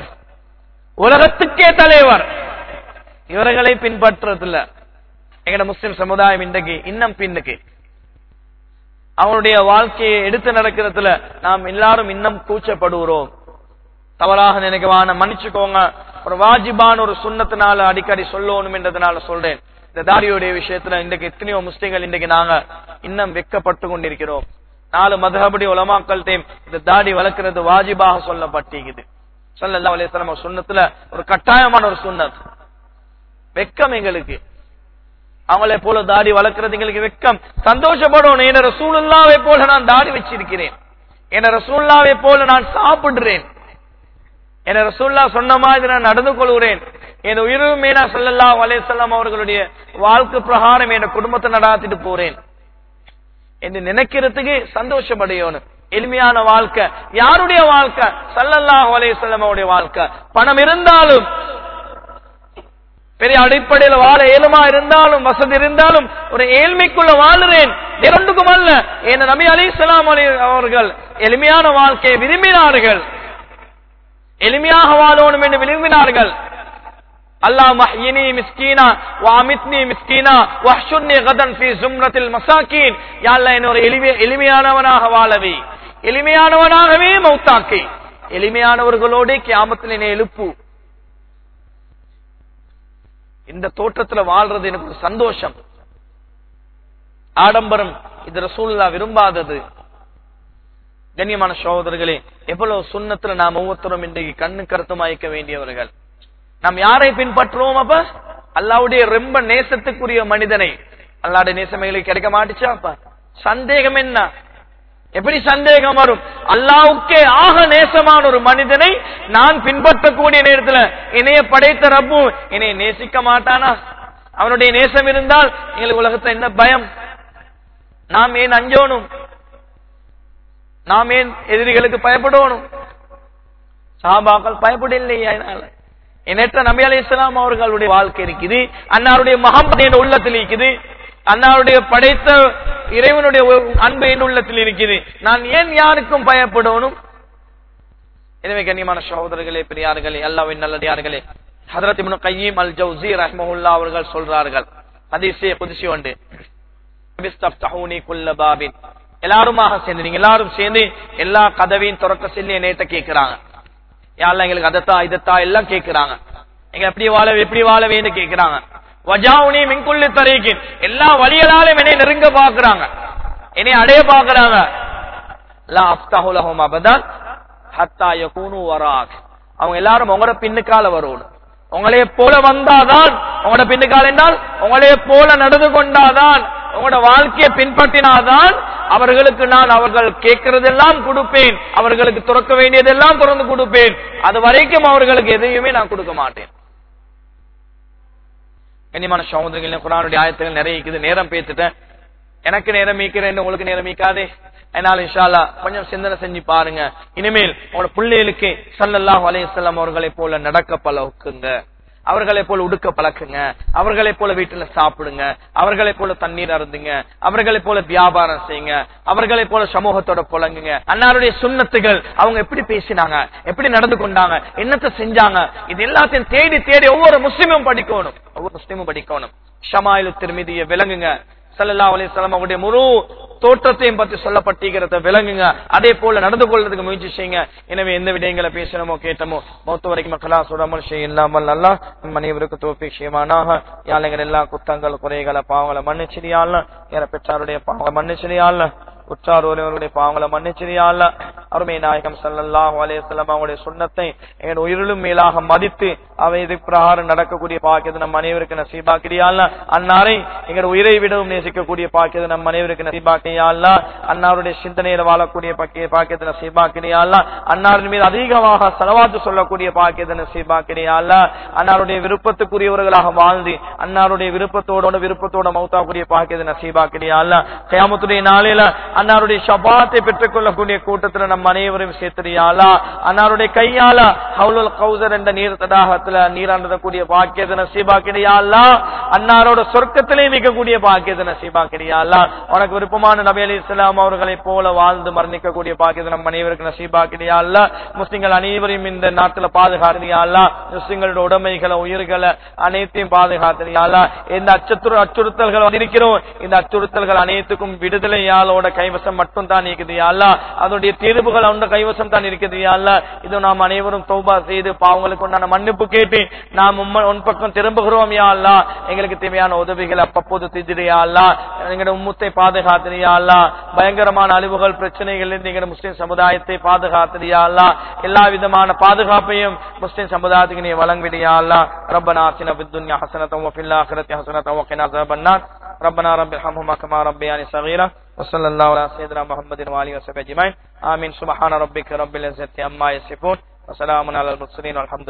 உலகத்துக்கே தலைவர் இவர்களை பின்பற்றதில்ல எங்கட முஸ்லிம் சமுதாயம் இன்றைக்கு இன்னும் பின்னுக்கு அவனுடைய வாழ்க்கையை எடுத்து நடக்கிறதுல நாம் எல்லாரும் இன்னும் கூச்சப்படுகிறோம் தவறாக நினைக்கவான மன்னிச்சுக்கோங்க ஒரு வாஜிபான ஒரு சுண்ணத்தினால அடிக்கடி சொல்லணும் என்றதுனால சொல்றேன் இந்த தாடியுடைய விஷயத்துல இன்றைக்கு எத்தனையோ முஸ்லிம்கள் இன்றைக்கு நாங்க இன்னும் வெக்கப்பட்டு கொண்டிருக்கிறோம் நாலு மதபடி உலமாக்கள்டையும் இந்த தாடி வளர்க்கிறது வாஜிபாக சொல்லப்பட்டிருக்குது சொல்லல்லா அலையம் ஒரு சுண்ணத்துல ஒரு கட்டாயமான ஒரு சுண்ணத் வெக்கம் எங்களுக்கு அவங்களே போல தாடி வளர்க்கிறது எங்களுக்கு வெக்கம் சந்தோஷப்படணும் என ரசூலுல்லாவை போல நான் தாடி வச்சிருக்கிறேன் என ரசூல்லாவை போல நான் சாப்பிடுறேன் என ரசூல்லா சொன்ன மாதிரி நான் நடந்து கொள்கிறேன் என் உயிரும் மீனா சொல்லல்லா அலையம் அவர்களுடைய வாழ்க்கை பிரகாரம் என் குடும்பத்தை நடாத்திட்டு போறேன் என்று நினைக்கிறதுக்கு சந்தோஷப்படையணும் எளிமையான வாழ்க்கை யாருடைய வாழ்க்கை சல்லல்லாஹு அலையம் அவருடைய வாழ்க்கை பணம் இருந்தாலும் பெரிய அடிப்படையில வாழ ஏழுமா இருந்தாலும் வசதி இருந்தாலும் ஒரு ஏழ்மைக்குள்ள வாழுறேன் இரண்டுக்கும் அல்ல என் நபி அலி இஸ்லாம் அவர்கள் எளிமையான வாழ்க்கையை விரும்பினார்கள் எளிமையாக வாழணும் என்று விரும்பினார்கள் அல்லாஹ் மஹ்யினி மிஸ்கீனா வாமித்னி மிஸ்கீனா வஹ்ஷுர்னி கதன் ஃபீ ஜும்ரத்தில் மசாக்கீன் யா அல்லாஹ் என்னை ஒரு எளிமை எளிமையானவனாக வாழவே எளிமையானவனாகவே மௌத்தாக்கி எளிமையானவர்களோடு கியாமத்தில் என்னை எழுப்பு இந்த தோற்றத்துல வாழ்றது எனக்கு ஒரு சந்தோஷம் ஆடம்பரம் இது ரசூலுல்லா விரும்பாதது கண்ணியமான சகோதரர்களே எவ்வளவு சுண்ணத்துல நாம் ஒவ்வொருத்தரும் இன்றைக்கு கண்ணு கருத்துமாய்க்க வேண்டியவர்கள் நாம் யாரை பின்பற்றுவோம் அப்ப அல்லாவுடைய ரொம்ப நேசத்துக்குரிய மனிதனை அல்லாவுடைய நேசம் எங்களுக்கு கிடைக்க மாட்டுச்சா அப்ப சந்தேகம் என்ன எப்படி சந்தேகம் வரும் அல்லாவுக்கே ஆக நேசமான ஒரு மனிதனை நான் பின்பற்றக்கூடிய நேரத்துல என்னைய படைத்த ரப்பு என்னை நேசிக்க மாட்டானா அவனுடைய நேசம் இருந்தால் எங்களுக்கு உலகத்துல என்ன பயம் நாம் ஏன் அஞ்சோணும் நாம் ஏன் எதிரிகளுக்கு பயப்படணும் சாபாக்கள் பயப்படலையா அதனால எண்ணற்ற நபி அலி இஸ்லாம் அவர்களுடைய வாழ்க்கை இருக்குது அன்னாருடைய மகம்பத் என் உள்ளத்தில் இருக்குது அன்னாருடைய படைத்த இறைவனுடைய அன்பு என் உள்ளத்தில் இருக்குது நான் ஏன் யாருக்கும் பயப்படணும் எனவே கண்ணியமான சகோதரர்களே பெரியார்களே அல்லாவின் நல்லடியார்களே ஹதரத் இப்னு கையீம் அல் ஜவுசி ரஹ்மஹுல்லா அவர்கள் சொல்றார்கள் ஹதீஸே குதிசி உண்டு பிஸ்தஃப்தஹூனி குல்ல பாபின் எல்லாருமாக சேர்ந்து நீங்க எல்லாரும் சேர்ந்து எல்லா கதவையும் திறக்க சொல்லி என்னைட்ட கேட்கிறாங்க யாரெல்லாம் எங்களுக்கு அதத்தா இதத்தா எல்லாம் கேட்கிறாங்க எங்க எப்படி வாழ எப்படி வாழவேன்னு கேட்கிறாங்க வஜாவுனி மின்குள்ளி தரீக்கின் எல்லா வழிகளாலும் என்னை நெருங்க பாக்குறாங்க என்னை அடைய பாக்குறாங்க லா அப்தஹுலஹும் அபதான் ஹத்தா யகூனு வராக் அவங்க எல்லாரும் உங்களோட பின்னுக்கால வரணும் உங்களைய போல வந்தாதான் உங்களோட பின்னுக்கால் என்றால் உங்களைய போல நடந்து கொண்டாதான் உங்களோட வாழ்க்கையை பின்பற்றினாதான் அவர்களுக்கு நான் அவர்கள் கேட்கறதெல்லாம் கொடுப்பேன் அவர்களுக்கு துறக்க வேண்டியதெல்லாம் திறந்து கொடுப்பேன் அது வரைக்கும் அவர்களுக்கு எதையுமே நான் கொடுக்க மாட்டேன் கண்ணியமான சகோதரிகள் குரானுடைய ஆயத்துகள் நிறைய இருக்குது நேரம் பேத்துட்டேன் எனக்கு நேரம் மீக்கிறேன் உங்களுக்கு நேரம் மீக்காதே அதனால இன்ஷால்லா கொஞ்சம் சிந்தனை செஞ்சு பாருங்க இனிமேல் உங்களோட பிள்ளைகளுக்கு சல்லல்லாஹு அலையம் அவர்களை போல நடக்க பழக்குங்க அவர்களை போல உடுக்க பழக்குங்க அவர்களை போல வீட்டுல சாப்பிடுங்க அவர்களை போல தண்ணீர் அருந்துங்க அவர்களை போல வியாபாரம் செய்யுங்க அவர்களை போல சமூகத்தோட புழங்குங்க அன்னாருடைய சுண்ணத்துகள் அவங்க எப்படி பேசினாங்க எப்படி நடந்து கொண்டாங்க என்னத்தை செஞ்சாங்க இது எல்லாத்தையும் தேடி தேடி ஒவ்வொரு முஸ்லீமும் படிக்கணும் ஒவ்வொரு முஸ்லீமும் படிக்கணும் ஷமாயிலு திருமதியை விளங்குங்க சல்லா அலிஸ்லாம் அவருடைய முழு தோற்றத்தையும் பற்றி சொல்லப்பட்டிருக்கிறத விளங்குங்க அதே போல நடந்து கொள்றதுக்கு முயற்சி செய்யுங்க எனவே எந்த விடயங்களை பேசணுமோ கேட்டமோ மௌத்த வரைக்கும் மக்களா சுடாமல் செய்ய இல்லாமல் அல்லா மனைவருக்கு தோப்பி செய்வானாக யாழைகள் எல்லா குத்தங்கள் குறைகளை பாவங்களை மன்னிச்சிரியால என பெற்றாருடைய பாவங்களை மன்னிச்சிரியால உற்றார் ஒருவருடைய பாவங்களை மன்னிச்சிரியால அருமை நாயகம் சல்லாஹ் அலேஸ்லாம் அவங்களுடைய சுண்ணத்தை எங்கள் உயிரிலும் மேலாக மதித்து அவை இது பிரகாரம் நடக்கக்கூடிய பாக்கியது நம் அனைவருக்கு நசீபாக்கிறியால அன்னாரை எங்கள் உயிரை விடவும் நேசிக்கக்கூடிய பாக்கியது நம் அனைவருக்கு நசீபாக்கிறியால அன்னாருடைய சிந்தனையில வாழக்கூடிய பாக்கிய பாக்கியத்தை நசீபாக்கிறியால அன்னாரின் மீது அதிகமாக செலவாத்து சொல்லக்கூடிய பாக்கியத்தை நசீபாக்கிறியால அன்னாருடைய விருப்பத்துக்குரியவர்களாக வாழ்ந்து அன்னாருடைய விருப்பத்தோட விருப்பத்தோட மௌத்தாக்கூடிய பாக்கியத்தை நசீபாக்கிறியால கயாமத்துடைய நாளில அன்னாருடைய ஷபாத்தை பெற்றுக் கொள்ளக்கூடிய கூட்டத்துல நம் அனைவரையும் சேர்த்திரியாலா அன்னாருடைய கையால ஹவுலுல் கௌசர் என்ற நீர் தடாகத்துல நீராண்டக்கூடிய பாக்கியத்தை நசீபாக்கிறியாலா அன்னாரோட சொர்க்கத்திலே மிக்கக்கூடிய பாக்கியத்தை நசீபாக்கிறியாலா உனக்கு விருப்பமான நபி அலி இஸ்லாம் அவர்களை போல வாழ்ந்து மரணிக்கக்கூடிய பாக்கியத்தை நம் அனைவருக்கு நசீபாக்கிறியாலா முஸ்லிம்கள் அனைவரையும் இந்த நாட்டுல பாதுகாத்திரியாலா முஸ்லிம்களோட உடைமைகளை உயிர்களை அனைத்தையும் பாதுகாத்திரியாலா இந்த அச்சத்துறு அச்சுறுத்தல்கள் வந்திருக்கிறோம் இந்த அச்சுறுத்தல்கள் அனைத்துக்கும் விடுதலையாளோட கைவசம் மட்டும் தான் இருக்குது அல்லா அதனுடைய தீர்வுகள் அவனோட கைவசம் தான் இருக்குது அல்லா இது நாம் அனைவரும் தௌபா செய்து பாவங்களுக்கு உண்டான மன்னிப்பு கேட்டு நாம் உம்ம- உன் பக்கம் திரும்புகிறோம் யா அல்லா எங்களுக்கு தேவையான உதவிகள் அப்பப்போது திதிரியா அல்லா எங்களுடைய உம்முத்தை பாதுகாத்திரியா அல்லா பயங்கரமான அழிவுகள் பிரச்சனைகள் இருந்து எங்களுடைய முஸ்லிம் சமுதாயத்தை பாதுகாத்திரியா அல்லா எல்லா விதமான பாதுகாப்பையும் முஸ்லிம் சமுதாயத்துக்கு நீ வழங்கிடியா அல்லா ரப்பனா ஆத்தினா في الدنيا حسنة وفي الآخرة حسنة وقنا عذاب النار ربنا رب ارحمهما كما ربياني صغيرا وصلى الله على سيدنا محمد وآله وصحبه أجمعين آمين سبحان ربك رب العزة عما يصفون وسلام على المرسلين والحمد